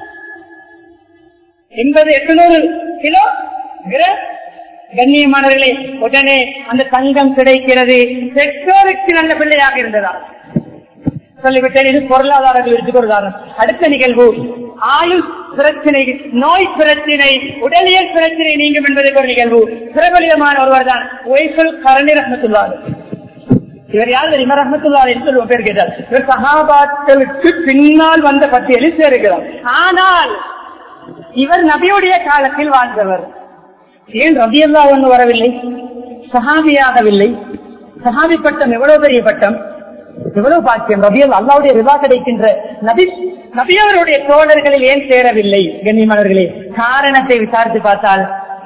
எண்பது எட்டுநூறு கிலோ கிராம் கண்ணியமானவர்களே உடனே அந்த தங்கம் கிடைக்கிறது பெற்றோருக்கு நல்ல பிள்ளையாக இருந்ததா சொல்லிவிட்டேன் இது பொருளாதார விருதுக்கு ஒரு உதாரணம் அடுத்த நிகழ்வு ஆயுள் பிரச்சனை நோய் பிரச்சனை உடலியல் பிரச்சனை நீங்கும் என்பதற்கு ஒரு நிகழ்வு பிரபலியமான ஒருவர் தான் ஒய்ஃபுல் கரணி ரஹமத்துள்ளார் இவர் யார் தெரியுமா ரஹமத்துல்லார் என்று ஒரு பேர் கேட்டார் இவர் சகாபாக்களுக்கு பின்னால் வந்த பட்டியலில் சேருகிறார் ஆனால் இவர் நபியுடைய காலத்தில் வாழ்ந்தவர் ஏன் ரபியல்லா ஒன்று வரவில்லை சஹாபியாகவில்லை சஹாபி பட்டம் எவ்வளவு பெரிய பட்டம் எவ்வளவு பாக்கியம் ரபியல் அல்லாவுடைய ரிவா கிடைக்கின்ற நபி நபியவருடைய தோழர்களில் ஏன் சேரவில்லை கண்ணியமானவர்களே காரணத்தை விசாரித்து பார்த்தால்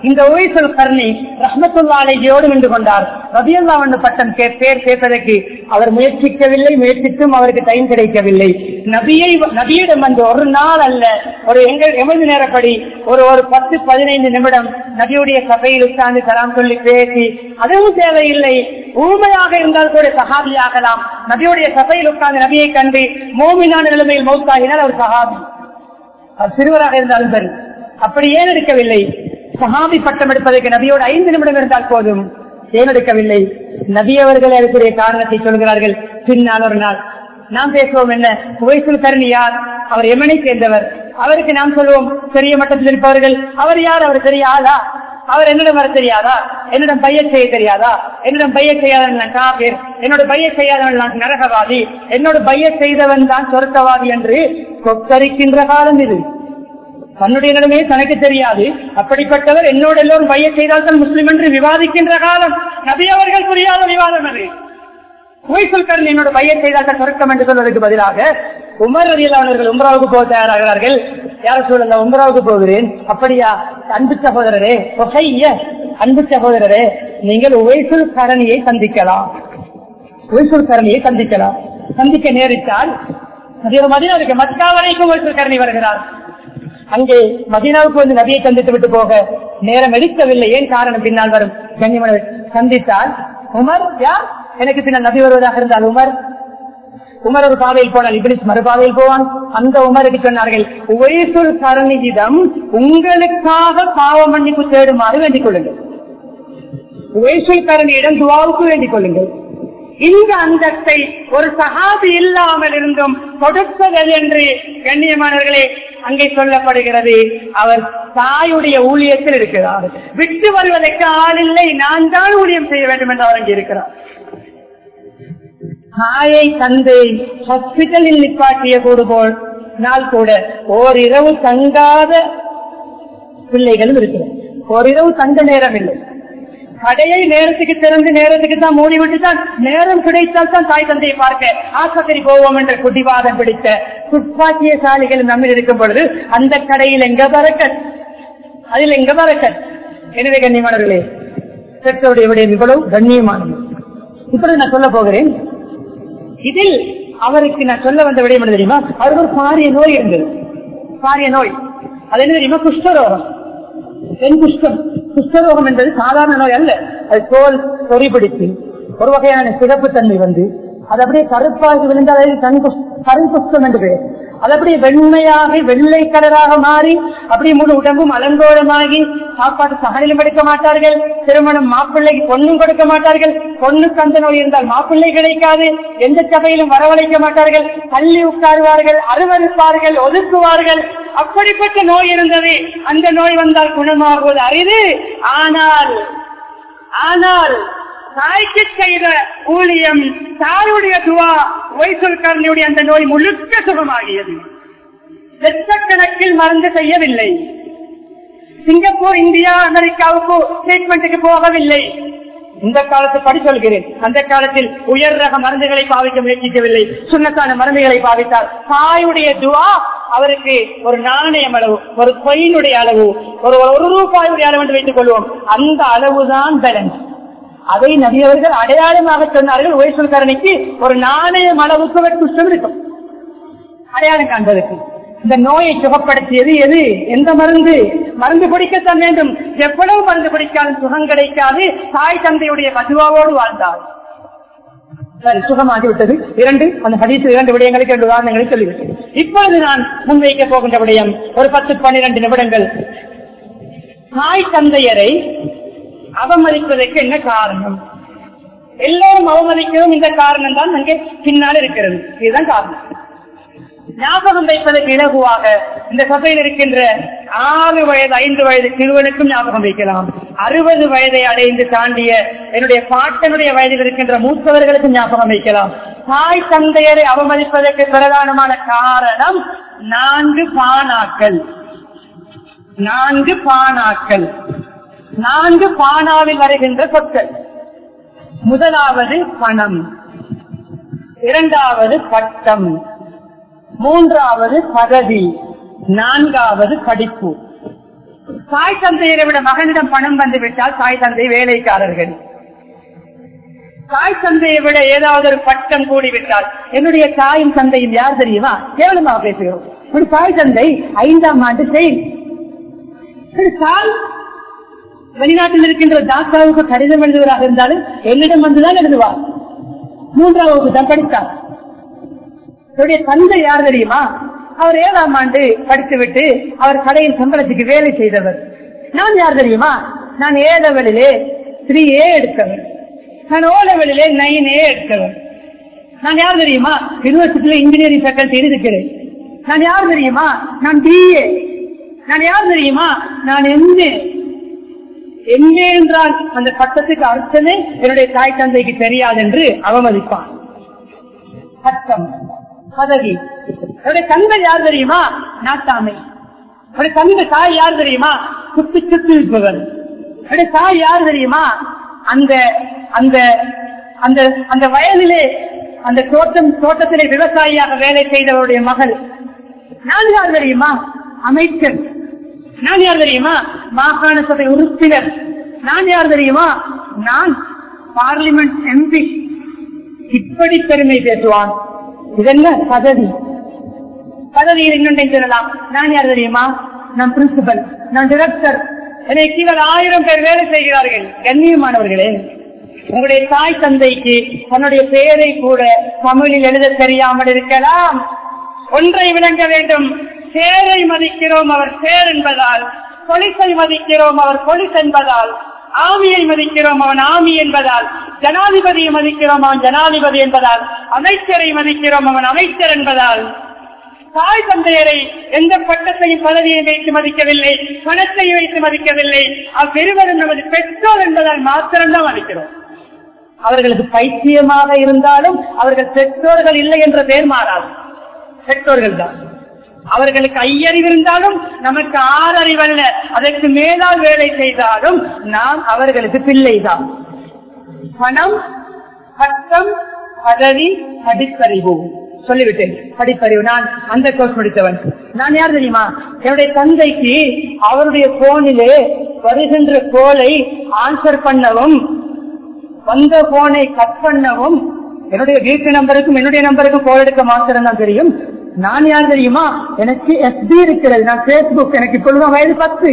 இந்த உவைசல் கர்ணி ரஹமத்துல்லாலேயோடு நின்று கொண்டார் ரபியல்லா வந்து பட்டம் கே- பேர் கேட்பதற்கு அவர் முயற்சிக்கவில்லை முயற்சித்தும் அவருக்கு டைம் கிடைக்கவில்லை நபியை நபியிடம் வந்து ஒரு நாள் அல்ல ஒரு எங்கள் எமது நேரப்படி ஒரு ஒரு பத்து பதினைந்து நிமிடம் நபியுடைய சபையில் உட்கார்ந்து கலாம் சொல்லி பேசி அதுவும் தேவையில்லை ஊமையாக இருந்தால் கூட சஹாபி ஆகலாம் நபியுடைய சபையில் உட்கார்ந்து நபியை கண்டு மோமினான நிலைமையில் மௌத்தாகினால் அவர் சஹாபி அவர் சிறுவராக இருந்தாலும் சரி அப்படி ஏன் எடுக்கவில்லை சஹாபி பட்டம் எடுப்பதற்கு நபியோடு ஐந்து நிமிடம் இருந்தால் போதும் ஏன் எடுக்கவில்லை நபி அவர்கள் அதுக்குரிய காரணத்தை சொல்கிறார்கள் பின்னால் ஒரு நாள் நாம் பேசுவோம் என்ன உவைசுல் கருணி யார் அவர் எமனை சேர்ந்தவர் அவருக்கு நாம் சொல்லுவோம் பெரிய மட்டத்தில் இருப்பவர்கள் அவர் யார் அவர் பெரிய ஆளா அவர் என்னிடம் வர தெரியாதா என்னிடம் பைய செய்ய தெரியாதா என்னிடம் பைய செய்யாதவன் நான் காபீர் என்னோட பைய செய்யாதவன் நான் நரகவாதி என்னோட பைய செய்தவன் தான் சொர்க்கவாதி என்று கொக்கரிக்கின்ற காலம் இது தன்னுடைய நிலைமையே தனக்கு தெரியாது அப்படிப்பட்டவர் என்னோட எல்லோரும் பைய செய்தால் தான் முஸ்லிம் என்று விவாதிக்கின்ற காலம் நபி அவர்கள் புரியாத விவாதம் அது உவைசுல் கருண் என்னோட பைய செய்தால் தான் சொர்க்கம் என்று சொல்வதற்கு பதிலாக உமர் ரதியலானவர்கள் உம்ராவுக்கு போக தயாராகிறார்கள் யார சூழல்ல உம்ராவுக்கு போகிறேன் அப்படியா அன்பு சகோதரரே ஒஹைய அன்பு சகோதரரே நீங்கள் உவைசுல் கரணியை சந்திக்கலாம் உவைசுல் கரணியை சந்திக்கலாம் சந்திக்க நேரிட்டால் அது ஒரு மதினா இருக்கு மக்கா வரைக்கும் உவைசுல் கரணி வருகிறார் அங்கே மதீனாவுக்கு வந்து நபியை சந்தித்து விட்டு போக நேரம் எடுக்கவில்லை ஏன் காரணம் பின்னால் வரும் கண்ணியமனை சந்தித்தால் உமர் யார் எனக்கு பின்னால் நபி வருவதாக இருந்தால் உமர் உமர் ஒரு பாதையில் போனால் இபிலிஸ் மறுபாதையில் போவான் அந்த உமருக்கு சொன்னார்கள் உவைசுல் கரணியிடம் உங்களுக்காக பாவ மன்னிப்பு தேடுமாறு வேண்டிக் கொள்ளுங்கள் உவைசுல் கரணியிடம் துவாவுக்கு வேண்டிக் கொள்ளுங்கள் இந்த அந்தத்தை ஒரு சகாபி இல்லாமல் இருந்தும் கொடுப்பது என்று கண்ணியமானவர்களே அங்கே சொல்லப்படுகிறது அவர் தாயுடைய ஊழியத்தில் இருக்கிறார் விட்டு வருவதற்கு ஆள் இல்லை நான் தான் ஊழியம் செய்ய வேண்டும் என்று அவர் அங்கே இருக்கிறார் தாயை தந்தை ஹாஸ்பிட்டலில் நிப்பாட்டிய கூடு போல் நாள் கூட ஓரிரவு தங்காத பிள்ளைகளும் இருக்கிறார் ஓரிரவு தங்க நேரம் இல்லை கடையை நேரத்துக்கு திறந்து நேரத்துக்கு தான் மூடி விட்டு தான் நேரம் கிடைத்தால் தான் தாய் தந்தையை பார்க்க ஆஸ்பத்திரி போவோம் என்ற குடிவாதம் பிடித்த துப்பாக்கியசாலிகள் நம்மில் இருக்கும் பொழுது அந்த கடையில் எங்க பறக்கட் அதில் எங்க பறக்கட் எனவே கண்ணியமானவர்களே பெற்றோருடைய விடயம் இவ்வளவு கண்ணியமானது இப்பொழுது நான் சொல்ல போகிறேன் இதில் அவருக்கு நான் சொல்ல வந்த விடயம் என்ன தெரியுமா அவருக்கு ஒரு பாரிய நோய் இருந்தது பாரிய நோய் அது என்ன தெரியுமா குஷ்டரோகம் பெண் குஷ்டம் குஷ்டரோகம் என்பது சாதாரண நோய் அல்ல அது தோல் சொறி பிடித்து ஒரு வகையான சிகப்பு தன்மை வந்து அது அப்படியே கருப்பாகி விழுந்தால் அது கண் குஷ்- கருங்குஷ்டம் என்று பெயர் அது அப்படியே வெண்மையாகி வெள்ளை கலராக மாறி அப்படியே முழு உடம்பும் அலங்கோலமாகி சாப்பாட்டு சகனிலும் எடுக்க மாட்டார்கள் திருமணம் மாப்பிள்ளைக்கு பொண்ணும் கொடுக்க மாட்டார்கள் பொண்ணுக்கு அந்த நோய் இருந்தால் மாப்பிள்ளை கிடைக்காது எந்த சபையிலும் வரவழைக்க மாட்டார்கள் தள்ளி உட்காருவார்கள் அருவருப்பார்கள் ஒதுக்குவார்கள் அப்படிப்பட்ட நோய் இருந்தது அந்த நோய் வந்தால் குணமாகுவது அரிது ஆனால் ஆனால் தாய்க்கு செய்த ஊழியம் தாயுடைய துவா வைசல் கரணியுடைய அந்த நோய் முழுக்க சுகமாகியது லட்சக்கணக்கில் மருந்து செய்யவில்லை சிங்கப்பூர் இந்தியா அமெரிக்காவுக்கு ட்ரீட்மெண்ட்டுக்கு போகவில்லை இந்த காலத்து படி சொல்கிறேன் அந்த காலத்தில் உயர் ரக மருந்துகளை பாவிக்க முயற்சிக்கவில்லை சுண்ணத்தான மருந்துகளை பாவித்தார் தாயுடைய துவா அவருக்கு ஒரு நாணயம் அளவு ஒரு கொயினுடைய அளவு ஒரு ஒரு ரூபாயுடைய அளவு என்று வைத்துக் கொள்வோம் அந்த அளவுதான் பேலன்ஸ் அதை நபியவர்கள் அடையாளமாக சொன்னார்கள் உயர்சல்கரணிக்கு ஒரு நாணயம் அளவுக்கு குஷ்டம் இருக்கும் அடையாளம் காண்பதற்கு இந்த நோயை சுகப்படுத்தியது எது எந்த மருந்து மருந்து குடிக்கத்தான் வேண்டும் எவ்வளவு மருந்து குடிக்காலும் சுகம் கிடைக்காது தாய் தந்தையுடைய மதுவாவோடு வாழ்ந்தார் சரி சுகமாகி விட்டது இரண்டு அந்த ஹதீஸ் இரண்டு விடயங்களுக்கு இரண்டு உதாரணங்களை சொல்லிவிட்டேன் இப்பொழுது நான் முன்வைக்க போகின்ற விடயம் ஒரு பத்து பன்னிரண்டு நிமிடங்கள் தாய் தந்தையரை அவமதிப்பதற்கு என்ன காரணம் எல்லோரும் அவமதிக்கவும் இந்த காரணம் தான் அங்கே பின்னால் இருக்கிறது இதுதான் காரணம் ஞாபகம் வைப்பதற்கு இலகுவாக இந்த சபையில் இருக்கின்ற ஆறு வயது ஐந்து வயது சிறுவனுக்கும் ஞாபகம் வைக்கலாம் அறுபது வயதை அடைந்து தாண்டிய என்னுடைய பாட்டனுடைய வயதில் இருக்கின்ற மூத்தவர்களுக்கும் ஞாபகம் வைக்கலாம் தாய் தந்தையரை அவமதிப்பதற்கு பிரதானமான காரணம் நான்கு பானாக்கள் நான்கு பானாக்கள் நான்கு பானாவில் வருகின்ற சொற்கள் முதலாவது பணம் இரண்டாவது பட்டம் மூன்றாவது பதவி நான்காவது படிப்பு தாய் தந்தையரை விட மகனிடம் பணம் வந்து விட்டால் தாய் தந்தை வேலைக்காரர்கள் தாய் தந்தையை விட ஏதாவது ஒரு பட்டம் கூடிவிட்டால் என்னுடைய தாயும் தந்தையும் யார் தெரியுமா கேவலமாக பேசுகிறோம் ஒரு தாய் தந்தை ஐந்தாம் ஆண்டு செயல் ஒரு தாய் வெளிநாட்டில் இருக்கின்ற டாக்டராவுக்கு கடிதம் எழுதுவராக இருந்தாலும் என்னிடம் வந்துதான் எழுதுவார் மூன்றாம் வகுப்பு தான் படித்தார் என்னுடைய தந்தை யார் தெரியுமா அவர் ஏழாம் ஆண்டு படித்துவிட்டு அவர் கடையில் சம்பளத்துக்கு வேலை செய்தவர் நான் யார் தெரியுமா நான் ஏ லெவலிலே த்ரீ ஏ எடுத்தவர் நான் ஓ லெவலிலே நைன் ஏ எடுத்தவர் நான் யார் தெரியுமா யூனிவர்சிட்டியில இன்ஜினியரிங் ஃபேக்கல்டி இருக்கிறேன் நான் யார் தெரியுமா நான் பிஏ நான் யார் தெரியுமா நான் எம்ஏ எங்கே என்றால் அந்த பட்டத்துக்கு அர்த்தமே என்னுடைய தாய் தந்தைக்கு தெரியாது என்று அவமதிப்பான் பட்டம் பதவி என்னுடைய தந்தை யார் தெரியுமா நாட்டாமை என்னுடைய தந்தை தாய் யார் தெரியுமா சுத்தி சுத்தி இருப்பவர் என்னுடைய தாய் யார் தெரியுமா அந்த அந்த அந்த அந்த வயதிலே அந்த தோட்டம் தோட்டத்திலே விவசாயியாக வேலை செய்தவருடைய மகள் நான் யார் தெரியுமா அமைச்சர் நான் யார் தெரியுமா மாகாண சபை உறுப்பினர் நான் யார் தெரியுமா நான் பார்லிமெண்ட் எம்பி இப்படி பெருமை பேசுவான் இதென்ன பதவி பதவியில் இன்னொன்றை சொல்லலாம் நான் யார் தெரியுமா நான் பிரின்சிபல் நான் டிரெக்டர் என்னை கீழே ஆயிரம் பேர் வேலை செய்கிறார்கள் கண்ணியமானவர்களே உங்களுடைய தாய் தந்தைக்கு தன்னுடைய பெயரை கூட தமிழில் எழுத தெரியாமல் இருக்கலாம் ஒன்றை விளங்க வேண்டும் சேரை மதிக்கிறோம் அவர் சேர் என்பதால் பொலிசை மதிக்கிறோம் அவர் பொலிஸ் என்பதால் ஆமியை மதிக்கிறோம் அவன் ஆமி என்பதால் ஜனாதிபதியை மதிக்கிறோம் அவன் ஜனாதிபதி என்பதால் அமைச்சரை மதிக்கிறோம் அவன் அமைச்சர் என்பதால் தாய் தந்தையரை எந்த பட்டத்தையும் பதவியை வைத்து மதிக்கவில்லை பணத்தை வைத்து மதிக்கவில்லை அவ்விருவரும் நமது பெற்றோர் என்பதால் மாத்திரம்தான் மதிக்கிறோம் அவர்களுக்கு பைத்தியமாக இருந்தாலும் அவர்கள் பெற்றோர்கள் இல்லை என்ற பேர் மாறாது பெற்றோர்கள் தான் அவர்களுக்கு ஐயறிவு இருந்தாலும் நமக்கு ஆறறிவல்ல அதற்கு மேலால் வேலை செய்தாலும் நாம் அவர்களுக்கு பிள்ளைதான் பணம் பட்டம் பதவி படிப்பறிவு சொல்லிவிட்டேன் படிப்பறிவு நான் அந்த கோர்ஸ் முடித்தவன் நான் யார் தெரியுமா என்னுடைய தந்தைக்கு அவருடைய போனிலே வருகின்ற கோலை ஆன்சர் பண்ணவும் வந்த போனை கட் பண்ணவும் என்னுடைய வீட்டு நம்பருக்கும் என்னுடைய நம்பருக்கும் கோல் எடுக்க மாத்திரம் தான் தெரியும் நான் யார் தெரியுமா எனக்கு எஸ்பி இருக்கிறது நான் பேஸ்புக் எனக்கு இப்பொழுது வயது பத்து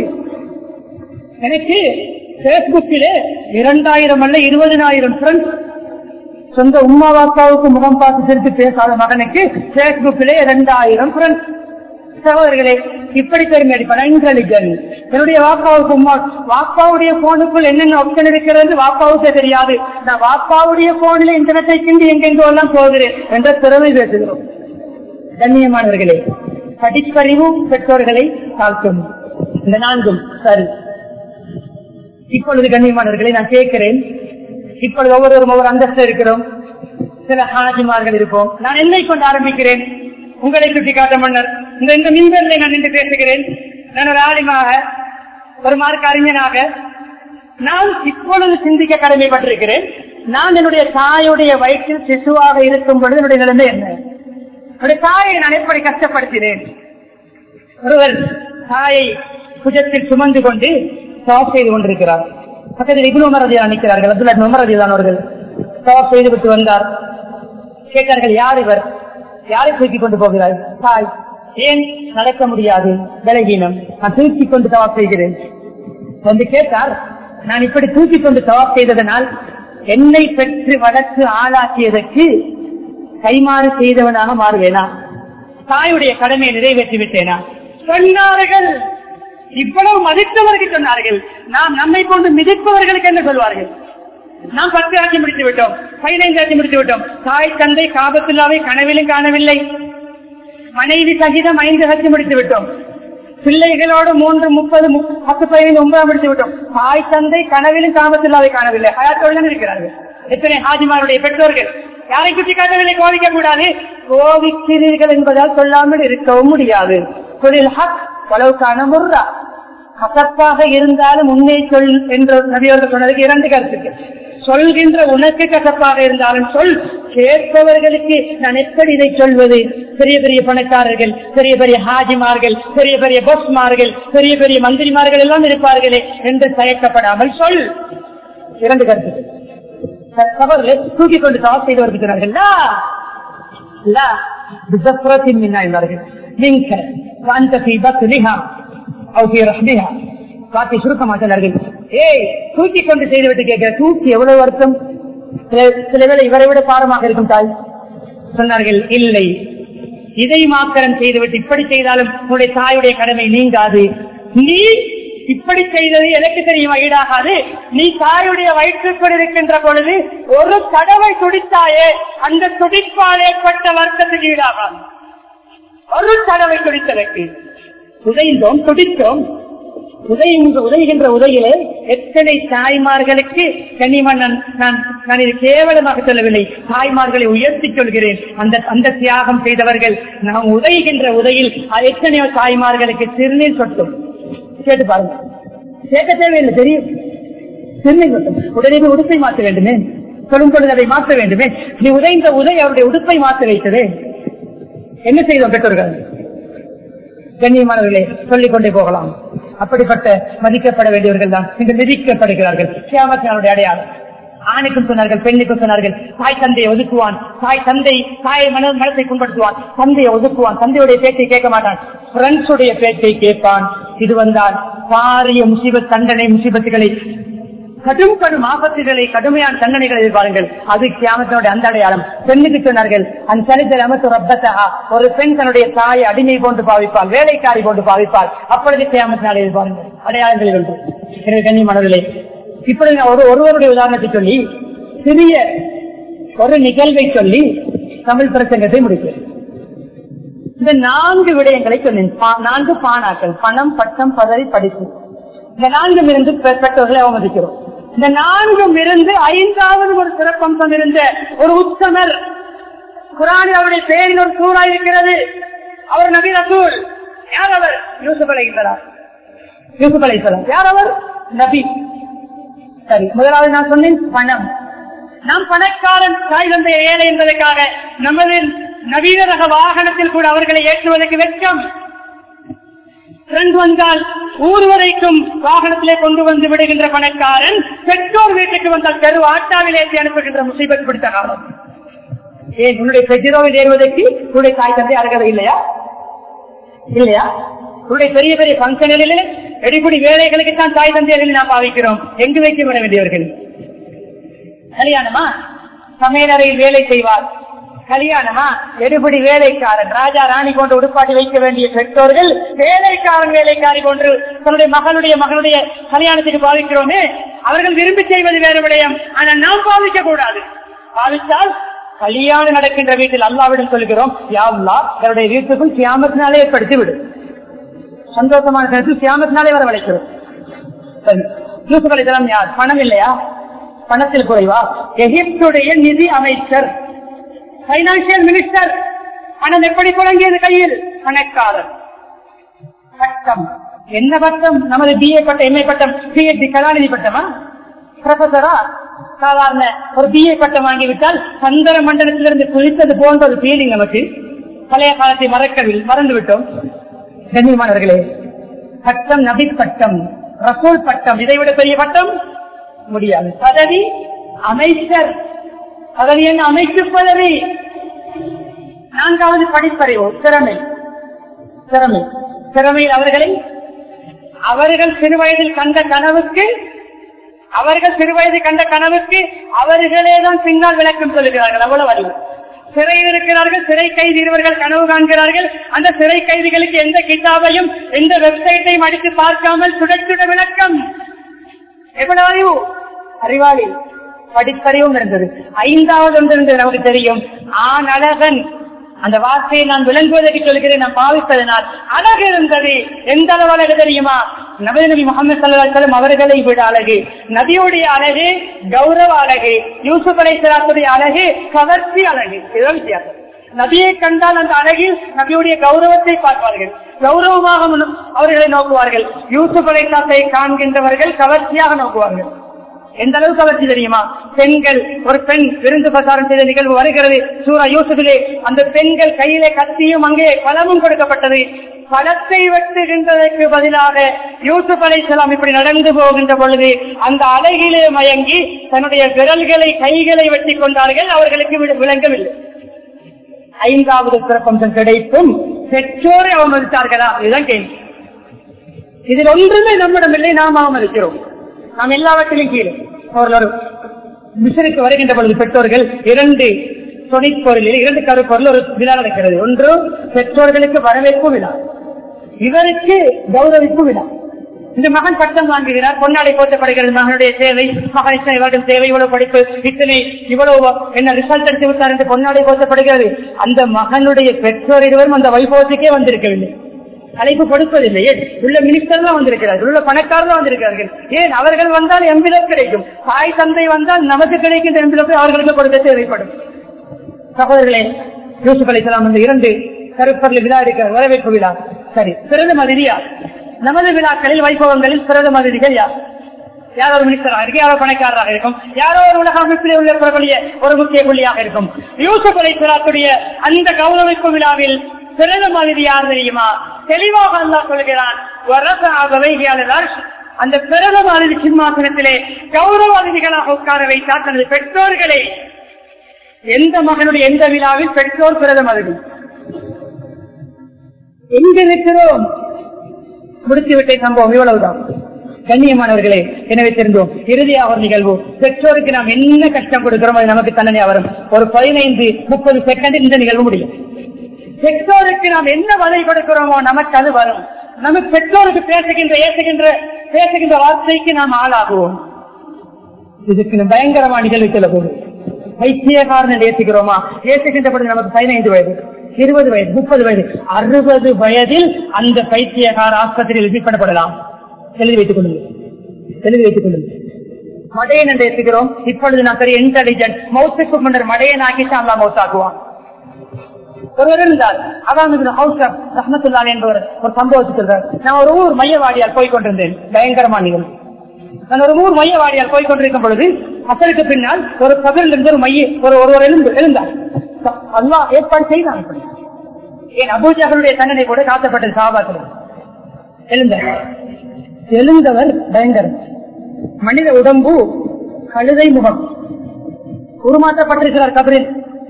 எனக்கு பேஸ்புக்கிலே இரண்டாயிரம் அல்ல இருபதினாயிரம் ஃப்ரெண்ட்ஸ் சொந்த உமா வாப்பாவுக்கு முகம் பார்த்து சிரித்து பேசாத மகனுக்கு பேஸ்புக்கிலே இரண்டாயிரம் ஃப்ரெண்ட்ஸ் சகோதரர்களே இப்படி பெருமை அடிப்பான இன்டெலிஜென்ட் என்னுடைய வாப்பாவுக்கு உமா வாப்பாவுடைய போனுக்குள் என்னென்ன ஆப்ஷன் இருக்கிறது வாப்பாவுக்கே தெரியாது நான் வாப்பாவுடைய போனில் இன்டர்நெட்டை கிண்டி எங்கெங்கோ எல்லாம் போகிறேன் என்ற திறமை பேசுகிறோம் கண்ணியமானவர்களே படிப்பறிவு பெற்றோர்களை தாழ்த்தும் இந்த நான்கும் சரி இப்பொழுது கண்ணியமானவர்களை நான் கேட்கிறேன் இப்பொழுது ஒவ்வொருவரும் ஒவ்வொரு அந்தஸ்து இருக்கிறோம் சில ஹாஜிமார்கள் இருப்போம் நான் என்னை கொண்டு ஆரம்பிக்கிறேன் உங்களை சுட்டி காட்ட மன்னர் இந்த இந்த மின்பரில் நான் நின்று பேசுகிறேன் நான் ஒரு ஆலிமாக ஒரு மார்க்க அறிஞனாக நான் இப்பொழுது சிந்திக்க கடமைப்பட்டிருக்கிறேன் நான் என்னுடைய தாயுடைய வயிற்றில் சிசுவாக இருக்கும் பொழுது என்னுடைய நிலைமை என்ன என்னுடைய தாயை நான் எப்படி கஷ்டப்படுத்தினேன் ஒருவர் தாயை புஜத்தில் சுமந்து கொண்டு சாப் செய்து கொண்டிருக்கிறார் பக்கத்தில் இபுல் உமரதியா நிற்கிறார்கள் அப்துல்லா உமரதிதான் அவர்கள் சாப் செய்து விட்டு வந்தார் கேட்டார்கள் யார் இவர் யாரை தூக்கி கொண்டு போகிறார் தாய் ஏன் நடக்க முடியாது விலகீனம் நான் தூக்கி கொண்டு தவாப் செய்கிறேன் வந்து கேட்டார் நான் இப்படி தூக்கி கொண்டு தவாப் செய்ததனால் என்னை பெற்று வளர்த்து ஆளாக்கியதற்கு கைமாறு செய்தவனாக மாறுவேனா தாயுடைய கடமையை நிறைவேற்றி விட்டேனா சொன்னார்கள் இவ்வளவு மதித்தவர்கள் சொன்னார்கள் நாம் நம்மை கொண்டு மிதிப்பவர்களுக்கு என்ன சொல்வார்கள் நாம் பத்து ஆட்சி முடித்து விட்டோம் பதினைந்து ஆட்சி முடித்து விட்டோம் தாய் தந்தை காபத்துல்லாவை கனவிலும் காணவில்லை மனைவி சகிதம் ஐந்து ஆட்சி முடித்து விட்டோம் பிள்ளைகளோடு மூன்று முப்பது மு- பத்து பதினைந்து ஒன்பது முடித்து விட்டோம் தாய் தந்தை கனவிலும் காபத்துல்லாவை காணவில்லை ஹயாத்தோடு இருக்கிறார்கள் எத்தனை ஹாஜிமாருடைய பெற்றோர்கள் யாரை குட்டி காட்டவில்லை கோவிக்க கூடாது கோவிக்கிறீர்கள் என்பதால் சொல்லாமல் இருக்கவும் முடியாது தொழில் ஹக் வளவுக்கான முர்ரா கசப்பாக இருந்தாலும் உண்மை சொல் என்று நபியவர்கள் சொன்னதுக்கு இரண்டு கருத்துக்கு சொல்கின்ற உனக்கு கசப்பாக இருந்தாலும் சொல் கேட்பவர்களுக்கு நான் எப்படி இதை சொல்வது பெரிய பெரிய பணக்காரர்கள் பெரிய பெரிய ஹாஜிமார்கள் பெரிய பெரிய பொஸ்மார்கள் பெரிய பெரிய மந்திரிமார்கள் எல்லாம் இருப்பார்களே என்று தயக்கப்படாமல் சொல் இரண்டு கருத்துக்கள் கவர்ல தூக்கி கொண்டு சாப் செய்தவருக்கு சொன்னார்கள் "லா, லா, பிசஃப்ரத்தின் மின்னா" என்றார்கள் மின்க وأنت في بطنها أو في رحمها காட்டி சுருக்கமா சொன்னார்கள் ஏய் தூக்கி கொண்டு செய்துவிட்டு கேட்கிற தூக்கி எவ்வளவு வருத்தம் சில- சில வேளை இவரை விட பாரமாக இருக்கும் தாய் சொன்னார்கள் இல்லை இதை மாக்கரம் செய்துவிட்டு இப்படி செய்தாலும் உன்னுடைய தாயுடைய கடமை நீங்காது நீ இப்படி செய்தது எனக்கு தெரியுமா ஈடாகாது நீ தாயுடைய வயிற்றுக்குள் இருக்கின்ற பொழுது ஒரு தடவை துடித்தாயே அந்த துடிப்பால் ஏற்பட்ட வருத்தத்துக்கு ஈடாகாது ஒரு தடவை துடித்ததற்கு உதைந்தோம் துடித்தோம் உதயுகின்ற உதவுகின்ற உதவியிலே எத்தனை தாய்மார்களுக்கு கன்னிமன்னன் நான் நான் இது கேவலமாக சொல்லவில்லை தாய்மார்களை உயர்த்தி சொல்கிறேன் அந்த அந்த தியாகம் செய்தவர்கள் நாம் உதவுகின்ற உதவியில் அது எத்தனையோ தாய்மார்களுக்கு சிறுநீர் சொட்டும் கேட்டு பாருங்க கேட்க தேவையில்லை தெரியும் சிறுநீர் சொட்டும் உடனே போய் உடுப்பை மாற்ற வேண்டுமே சொல்லும் பொழுது அதை மாற்ற வேண்டுமே நீ உதைந்த உதை அவருடைய உடுப்பை மாற்ற வைத்ததே என்ன செய்தோம் பெற்றோர்கள் கண்ணியமானவர்களே சொல்லிக் கொண்டே போகலாம் அப்படிப்பட்ட மதிக்கப்பட வேண்டியவர்கள் தான் இன்று மிதிக்கப்படுகிறார்கள் சியாமத்தினுடைய அடையாளம் ஆணுக்கும் சொன்னார்கள் பெண்ணுக்கும் சொன்னார்கள் தாய் தந்தையை ஒதுக்குவான் தாய் தந்தை தாயை மன மனத்தை புண்படுத்துவான் தந்தையை ஒதுக்குவான் தந்தையுடைய பேச்சை கேட்க மாட்டான் பிரெண்ட்ஸுடைய பேச்சை கேட்பான் இது வந்தால் பாரிய முசீபத் தண்டனை முசீபத்துகளை கடும் கடும் ஆபத்துகளை கடுமையான தண்டனைகளை எதிர்பாருங்கள் அது கியாமத்தினுடைய அந்த அடையாளம் பெண்ணுக்கு சொன்னார்கள் அந்த சரித்திர அமைத்து ரப்பத்தகா ஒரு பெண் தன்னுடைய தாயை அடிமை போன்று பாவிப்பாள் வேலைக்காரி போன்று பாவிப்பாள் அப்பொழுது கியாமத்தினால எதிர்பாருங்கள் அடையாளங்களில் ஒன்று எனவே கண்ணி மனதிலே இப்படி நான் ஒரு ஒருவருடைய உதாரணத்தை சொல்லி சிறிய ஒரு நிகழ்வை சொல்லி தமிழ் பிரசங்கத்தை முடிக்கிறேன் இந்த நான்கு விடயங்களை சொன்னேன் பா- நான்கு பானாக்கள் பணம் பட்டம் பதவி படிப்பு இந்த நான்கும் இருந்து பெ- பெற்றோர்களை அவமதிக்கிறோம் இந்த நான்கும் இருந்து ஐந்தாவது ஒரு சிறப்பம்சம் இருந்த ஒரு உத்தமர் குரானில் அவருடைய பெயரில் ஒரு சூறா இருக்கிறது அவர் நபி ரசூல் யார் அவர் யூசுப் அலைகிறார் யூசுப் அலைசலாம் யார் அவர் நபி சரி முதலாவது நான் சொன்னேன் பணம் நாம் பணக்காரன் தாய் தந்தை ஏழை என்பதற்காக நமது நவீன ரக வாகனத்தில் கூட அவர்களை ஏற்றுவதற்கு வெட்கம் ஃப்ரெண்ட் வந்தால் ஊர் வரைக்கும் வாகனத்திலே கொண்டு வந்து விடுகின்ற பணக்காரன் பெற்றோர் வீட்டுக்கு வந்தால் தெரு ஆட்டாவில் ஏற்றி அனுப்புகின்ற முசைபத் பிடித்த காலம் ஏன் உன்னுடைய பெஜிரோவில் ஏறுவதற்கு உன்னுடைய தாய் தந்தை அருகதை இல்லையா இல்லையா உன்னுடைய பெரிய பெரிய பங்கனிலே எடிபடி வேலைகளுக்கு தான் தாய் தந்தையர்கள் நாம் பாவிக்கிறோம் எங்கு வைக்கப்பட வேண்டியவர்கள் கல்யாணமா சமையலறையில் வேலை செய்வார் கல்யாணமா எடுபடி வேலைக்காரன் ராஜா ராணி போன்று உடுப்பாட்டி வைக்க வேண்டிய பெற்றோர்கள் வேலைக்காரன் வேலைக்காரி போன்று தன்னுடைய மகனுடைய மகனுடைய கல்யாணத்துக்கு பாவிக்கிறோமே அவர்கள் விரும்பி செய்வது வேறு விடயம் ஆனால் நாம் பாவிக்க கூடாது பாவித்தால் கல்யாணம் நடக்கின்ற வீட்டில் அல்லாவிடம் சொல்கிறோம் யாவ்லா என்னுடைய வீட்டுக்குள் சியாமத்தினாலே ஏற்படுத்தி விடு சந்தோஷமான கருத்து சியாமத்தினாலே வரவழைக்கிறோம் சரி யூசுப் அலிசலாம் யார் பணம் இல்லையா பணத்தில் குறைவா எகிப்துடைய நிதி அமைச்சர் பைனான்சியல் மினிஸ்டர் பணம் எப்படி புழங்கியது கையில் பணக்காரர் பட்டம் என்ன பட்டம் நமது பிஏ பட்டம் எம்ஏ பட்டம் பிஹெச்டி கலாநிதி பட்டமா ப்ரொஃபஸரா சாதாரண ஒரு பிஏ பட்டம் வாங்கிவிட்டால் சந்திர மண்டலத்திலிருந்து குளித்தது போன்ற ஒரு ஃபீலிங் நமக்கு பழைய காலத்தை மறக்கவில் மறந்து விட்டோம் கண்ணியமானவர்களே பட்டம் நபி பட்டம் ரசூல் பட்டம் இதை விட பெரிய பட்டம் முடியாது பதவி அமைச்சர் பதவி என்ன அமைச்சு பதவி நான்காவது படிப்பறிவு திறமை திறமை திறமையில் அவர்களை அவர்கள் சிறுவயதில் கண்ட கனவுக்கு அவர்கள் சிறுவயது கண்ட கனவுக்கு அவர்களே தான் பின்னால் விளக்கம் சொல்லுகிறார்கள் அவ்வளவு அறிவு சிறையில் இருக்கிறார்கள் சிறை கைதி இருவர்கள் கனவு காண்கிறார்கள் அந்த சிறை கைதிகளுக்கு எந்த கிதாபையும் எந்த வெப்சைட்டையும் அடித்து பார்க்காமல் சுடச்சுட விளக்கம் எவ்வளவு அறிவு அறிவாளி படிப்பறிவும் இருந்தது ஐந்தாவது ஒன்று இருந்தது நமக்கு தெரியும் ஆண் அழகன் அந்த வார்த்தையை நான் விளங்குவதற்கு சொல்கிறேன் நான் பாவிப்பதனால் அழகு இருந்தது எந்த அளவு அழகு தெரியுமா நபி நபி முகமது சல்லாஹம் அவர்களை விட அழகு நபியுடைய அழகு கௌரவ அழகு யூசுப் அலைசலாத்துடைய அழகு கவர்ச்சி அழகு இதுதான் வித்தியாசம் நபியை கண்டால் அந்த அழகில் நபியுடைய கௌரவத்தை பார்ப்பார்கள் கௌரவமாக முன்ன- அவர்களை நோக்குவார்கள் யூசுப் அலைசாத்தை காண்கின்றவர்கள் கவர்ச்சியாக நோக்குவார்கள் எந்த அளவுக்கு கவர்ச்சி தெரியுமா பெண்கள் ஒரு பெண் விருந்து பிரசாரம் செய்த நிகழ்வு வருகிறது சூரா யூசுஃபிலே அந்த பெண்கள் கையிலே கத்தியும் அங்கே பழமும் கொடுக்கப்பட்டது பழத்தை வெட்டுகின்றதற்கு பதிலாக யூசுப் அலைசலாம் இப்படி நடந்து போகின்ற பொழுது அந்த அழகிலே மயங்கி தன்னுடைய விரல்களை கைகளை வெட்டி கொண்டார்கள் அவர்களுக்கு வி- விளங்கவில்லை ஐந்தாவது பிறப்பம்சம் கிடைக்கும் பெற்றோரை அவமதித்தார்களா இதுதான் கேள்வி இதில் ஒன்றுமே நம்மிடம் இல்லை நாம் அவமதிக்கிறோம் நாம் எல்லாவற்றிலும் கீழே அவர்கள் ஒரு மிஷனுக்கு வருகின்ற பொழுது பெற்றோர்கள் இரண்டு துணைப்பொருளில் இரண்டு கருப்பொருள் ஒரு விழா நடக்கிறது ஒன்று பெற்றோர்களுக்கு வரவேற்பு விழா இவருக்கு கௌரவிப்பு விழா இந்த மகன் பட்டம் வாங்குகிறார் பொன்னாடை போற்றப்படுகிறது மகனுடைய சேவை மகன் இத்தனை வருடம் சேவை இவ்வளவு படிப்பு இத்தனை இவ்வளவு என்ன ரிசல்ட் எடுத்து விட்டார் என்று பொன்னாடை போற்றப்படுகிறது அந்த மகனுடைய பெற்றோர் இருவரும் அந்த வைபவத்துக்கே வந்திருக்கவில்லை அழைப்பு கொடுப்பதில்லை ஏன் உள்ள மினிஸ்டர் தான் வந்திருக்கிறார்கள் உள்ள பணக்காரர் தான் வந்திருக்கிறார்கள் ஏன் அவர்கள் வந்தால் எம்பிலப் கிடைக்கும் தாய் தந்தை வந்தால் நமக்கு கிடைக்கின்ற எம்பிலப்பை அவர்களுக்கு கொடுக்க தேவைப்படும் சகோதரர்களே யூசுப் அலிசலாம் இந்த இரண்டு கருப்பரில் விழா இருக்கிற வரவேற்பு விழா சரி பிரதம அதிதி யார் நமது விழாக்களில் வைபவங்களில் பிரதம அதிதிகள் யார் யாரோ ஒரு மினிஸ்டராக இருக்கும் யாரோ பணக்காரராக இருக்கும் யாரோ ஒரு உலக அமைப்பிலே உள்ள பிரபலிய ஒரு முக்கிய புள்ளியாக இருக்கும் யூசுப் அலிசலாத்துடைய அந்த கௌரவிப்பு விழாவில் பிரதம அதிதி யார் தெரியுமா தெளிவாக அல்லாஹ் சொல்கிறான் வரசாகவை அந்த பிரதம அதிதி சிம்மாசனத்திலே கௌரவ அதிதிகளாக உட்கார வைத்தார் தனது பெற்றோர்களை எந்த மகனுடைய எந்த விழாவில் பெற்றோர் பிரதம அதிதி எங்க இருக்கிறோம் முடித்துவிட்ட சம்பவம் இவ்வளவுதான் கண்ணியமானவர்களே எனவே தெரிந்தோம் இறுதியாக ஒரு நிகழ்வு பெற்றோருக்கு நாம் என்ன கஷ்டம் கொடுக்கிறோம் அது நமக்கு தண்டனை வரும் ஒரு பதினைந்து முப்பது செகண்ட் இந்த நிகழ்வு முடியும் பெற்றோருக்கு நாம் என்ன வதை கொடுக்கிறோமோ நமக்கு அது வரும் நமக்கு பெற்றோருக்கு பேசுகின்ற ஏசுகின்ற பேசுகின்ற வார்த்தைக்கு நாம் ஆளாகுவோம் இதுக்கு பயங்கரமான நிகழ்வு சொல்ல போகுது பைத்தியக்காரன் ஏசுகிறோமா ஏசுகின்ற பொழுது நமக்கு பதினைந்து வயது இருபது வயது முப்பது வயது அறுபது வயதில் அந்த பைத்தியக்கார ஆஸ்பத்திரியில் விசிட் பண்ணப்படலாம் எழுதி வைத்துக் கொள்ளுங்கள் எழுதி வைத்துக் கொள்ளுங்கள் மடையன் என்று ஏற்றுகிறோம் இப்பொழுது நான் பெரிய இன்டெலிஜென்ட் மௌத்துக்கு முன்னர் மடையன் ஆக்கிட்டு அல்லா மௌத்தாக்குவான் ஒருவர் இருந்தார் அதான் ஹவுஸ் ரஹமத்துல்லான் என்பவர் ஒரு சம்பவத்தை சொல்றார் நான் ஒரு ஊர் மையவாடியால் போய் கொண்டிருந்தேன் பயங்கரமான நிகழ்வு நான் ஒரு ஊர் மையவாடியால் போய் கொண்டிருக்கும் பொழுது அசலுக்கு பின்னால் ஒரு கபிரில் இருந்து ஒரு மைய ஒரு ஒருவர் எழுந்து எழுந்தார் அல்லா ஏற்பாடு செய்தான் இப்படி ஏன் அபூஜாக்களுடைய தண்டனை கூட காத்தப்பட்டது சாபாக்கள் எழுந்தார் எழுந்தவர் பயங்கரம் மனித உடம்பு கழுதை முகம் உருமாற்றப்பட்டிருக்கிறார் கபிரில்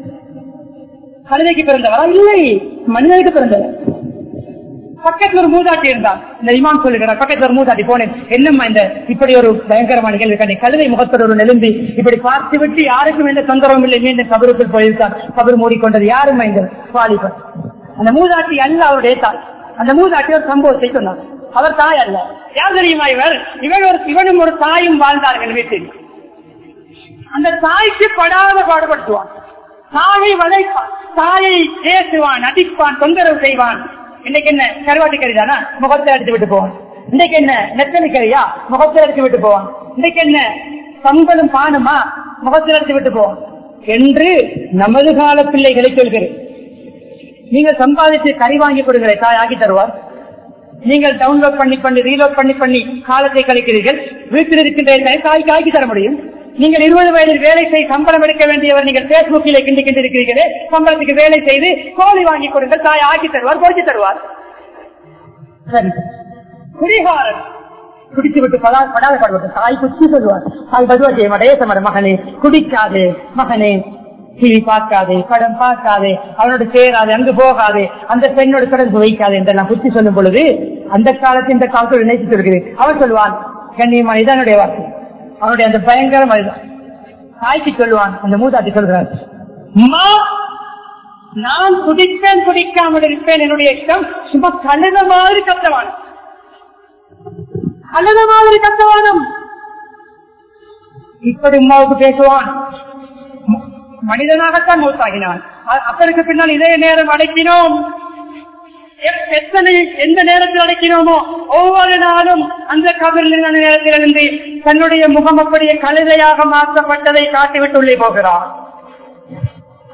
கழுதைக்கு பிறந்தவரா இல்லை மனிதனுக்கு பிறந்தவர் பக்கத்துல ஒரு மூதாட்டி இருந்தான் இந்த இமாம் சொல்லுகிறார் பக்கத்துல ஒரு மூதாட்டி போனேன் என்னம்மா இந்த இப்படி ஒரு பயங்கரமான நிகழ்வு கண்டி கழுதை முகத்தோடு ஒரு நெலும்பி இப்படி பார்த்து விட்டு யாருக்கும் எந்த தொந்தரவும் இல்லை மீண்டும் கபருக்குள் போயிருக்கார் கபர் மூடிக்கொண்டது யாருமா இந்த வாலிபர் அந்த மூதாட்டி அல்ல அவருடைய தாய் அந்த மூதாட்டி ஒரு சம்பவத்தை சொன்னார் அவர் தாய் அல்ல யார் தெரியுமா இவர் இவன் ஒரு இவனும் ஒரு தாயும் வாழ்ந்தார்கள் வீட்டில் அந்த தாய்க்கு படாத பாடுபடுத்துவான் தாயை வளைப்பான் தாயை பேசுவான் அடிப்பான் தொந்தரவு செய்வான் இன்னைக்கு என்ன கருவாட்டு கறி தானா முகத்தில் அடித்து விட்டு போவான் இன்னைக்கு என்ன நெத்தனி கறியா முகத்தில் அடித்து விட்டு போவான் இன்னைக்கு என்ன சம்பளம் பானுமா முகத்தில் அடித்து விட்டு போவான் என்று நமது கால பிள்ளைகளை சொல்கிறேன் நீங்கள் சம்பாதித்து கறி வாங்கி கொடுங்களை தாய் ஆக்கி தருவார் நீங்கள் டவுன்லோட் பண்ணி பண்ணி ரீலோட் பண்ணி பண்ணி காலத்தை கழிக்கிறீர்கள் வீட்டில் இருக்கின்ற தாய்க்கு ஆக்கி தர முடியும் நீங்கள் இருபது வயதில் வேலை செய்து சம்பளம் எடுக்க வேண்டியவர் நீங்கள் பேஸ்புக்கிலே கிண்டி கிண்டி இருக்கிறீர்களே சம்பளத்துக்கு வேலை செய்து கோழி வாங்கி கொடுங்கள் தாய் ஆக்கி தருவார் பொறிச்சு தருவார் சரி குடிகாரன் குடித்து விட்டு படா படாத பாடுபட்டு தாய் குச்சி சொல்லுவார் தாய் பதுவா செய்ய மாட்டே மகனே குடிக்காதே மகனே டிவி பார்க்காதே படம் பார்க்காதே அவனோட சேராதே அங்கு போகாதே அந்த பெண்ணோட தொடர்பு வைக்காதே என்றெல்லாம் புத்தி சொல்லும் பொழுது அந்த காலத்தில் இந்த காலத்தில் நினைத்து சொல்கிறேன் அவன் சொல்வான் கண்ணியமான இதனுடைய வார்த்தை அவனுடைய அந்த பயங்கரம் அதுதான் தாய்க்கு சொல்லுவான் அந்த மூதாட்டி சொல்கிறார் "அம்மா, நான் குடிப்பேன் குடிக்காமல் இருப்பேன் என்னுடைய இஷ்டம் சும்மா கழுத மாதிரி கத்தவான் கழுத மாதிரி கத்தவானம் இப்படி உமாவுக்கு பேசுவான் ம- மனிதனாகத்தான் மௌத்தாகினான் அ- அப்பருக்கு பின்னால் இதே நேரம் அடக்கினோம் எ- எத்தனை எந்த நேரத்தில் அடக்கினோமோ ஒவ்வொரு நாளும் அந்த கபரில் அந்த நேரத்தில் இருந்து தன்னுடைய முகம் அப்படியே கழுதையாக மாற்றப்பட்டதை காட்டிவிட்டு உள்ளே போகிறார்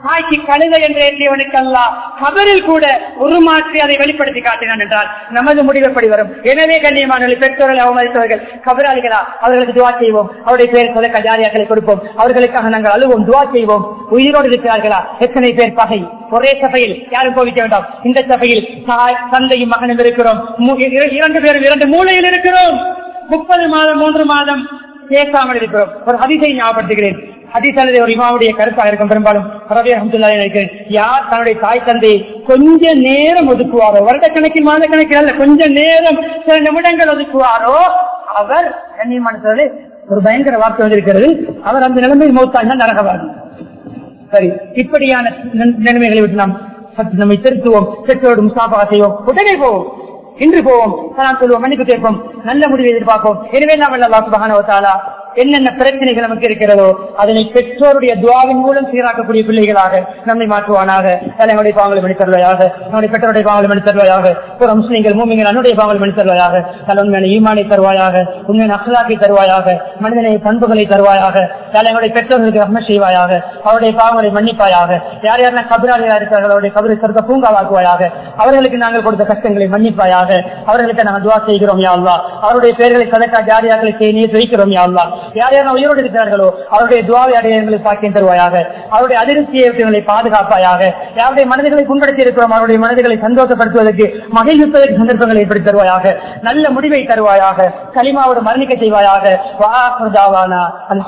தாய்க்கு கழுதை என்று எண்ணியவனுக்கு அல்ல கபரில் கூட உருமாற்றி அதை வெளிப்படுத்தி காட்டினான் என்றால் நமது முடிவுப்படி வரும் எனவே கண்ணியமான பெற்றோர்கள் அவமதித்தவர்கள் கபராளிகளா அவர்களுக்கு துவா செய்வோம் அவருடைய பேர் சொல்ல கஜாரியாக்களை கொடுப்போம் அவர்களுக்காக நாங்கள் அழுவோம் துவா செய்வோம் உயிரோடு இருக்கிறார்களா எத்தனை பேர் பகை ஒரே சபையில் யாரும் கோவிக்க வேண்டாம் இந்த சபையில் தாய் தந்தையும் மகனும் இருக்கிறோம் மு- இர- இரண்டு பேரும் இரண்டு மூலையில் இருக்கிறோம் முப்பது மாதம் மூன்று மாதம் பேசாமல் இருக்கிறோம் ஒரு ஹதீஸை ஞாபகப்படுத்துகிறேன் ஹதீஸ் அல்லது ஒரு இமாவுடைய கருத்தாக இருக்கும் பெரும்பாலும் ரவி அஹமதுல்லா நினைக்கிறேன் யார் தன்னுடைய தாய் தந்தையை கொஞ்ச நேரம் ஒதுக்குவாரோ வருடக்கணக்கில் மாத கணக்கில் அல்ல கொஞ்ச நேரம் சில நிமிடங்கள் ஒதுக்குவாரோ அவர் கண்ணியமான சொல்றது ஒரு பயங்கர வார்த்தை வந்திருக்கிறது அவர் அந்த நிலைமையில் மௌத்தாங்க நரகவாதி சரி இப்படியான நன்- நிலைமைகளை விட்டு நாம் சற்று நம்மை திருத்துவோம் பெற்றோடு முசாபாக செய்வோம் உடனே போவோம் இன்று போவோம் சலாம் சொல்லுவோம் மன்னிப்பு கேட்போம் நல்ல முடிவை எதிர்பார்ப்போம் எனவே நாம் அல்லா சுபஹானவத்தாலா என்னென்ன பிரச்சனைகள் நமக்கு இருக்கிறதோ அதனை பெற்றோருடைய துவாவின் மூலம் சீராக்கக்கூடிய பிள்ளைகளாக நம்மை மாற்றுவானாக நம்முடைய பாவங்களை மணி தருவாயாக நம்முடைய பெற்றோருடைய பாவங்களை மணி தருவாயாக ஒரு முஸ்லீம்கள் மூமிகள் அன்னுடைய பாவங்களை மணி தருவாயாக தலை உண்மையான ஈமானை தருவாயாக உண்மையான அகலாக்கை தருவாயாக மனிதனை பண்புகளை தருவாயாக தலைவருடைய பெற்றோர்களுக்கு ரஹ்ம செய்வாயாக அவருடைய பாவங்களை மன்னிப்பாயாக யார் யாரெல்லாம் கபிராளியாக இருக்கிறார்கள் அவருடைய கபரை சொர்க்க பூங்காவாக்குவாயாக அவர்களுக்கு நாங்கள் கொடுத்த கஷ்டங்களை மன்னிப்பாயாக அவர்களுக்கு நாங்கள் துவா செய்கிறோம் யா அல்லாஹ் அவருடைய பெயர்களை சதக்கா ஜாரியாக்களை செய்ய வைக்கிறோம் யா அல்லாஹ் யார் யாரும் உயிரோடு இருக்கிறார்களோ அவருடைய துவாவை அடைய எங்களுக்கு பாக்கியம் தருவாயாக அவருடைய அதிருப்தியை எங்களை பாதுகாப்பாயாக யாருடைய மனதுகளை புண்படுத்தி இருக்கிறோம் அவருடைய மனதுகளை சந்தோஷப்படுத்துவதற்கு மகிழ்விப்பதற்கு சந்தர்ப்பங்களை ஏற்படுத்தி தருவாயாக நல்ல முடிவை தருவாயாக களிமாவோடு மரணிக்க செய்வாயாக வா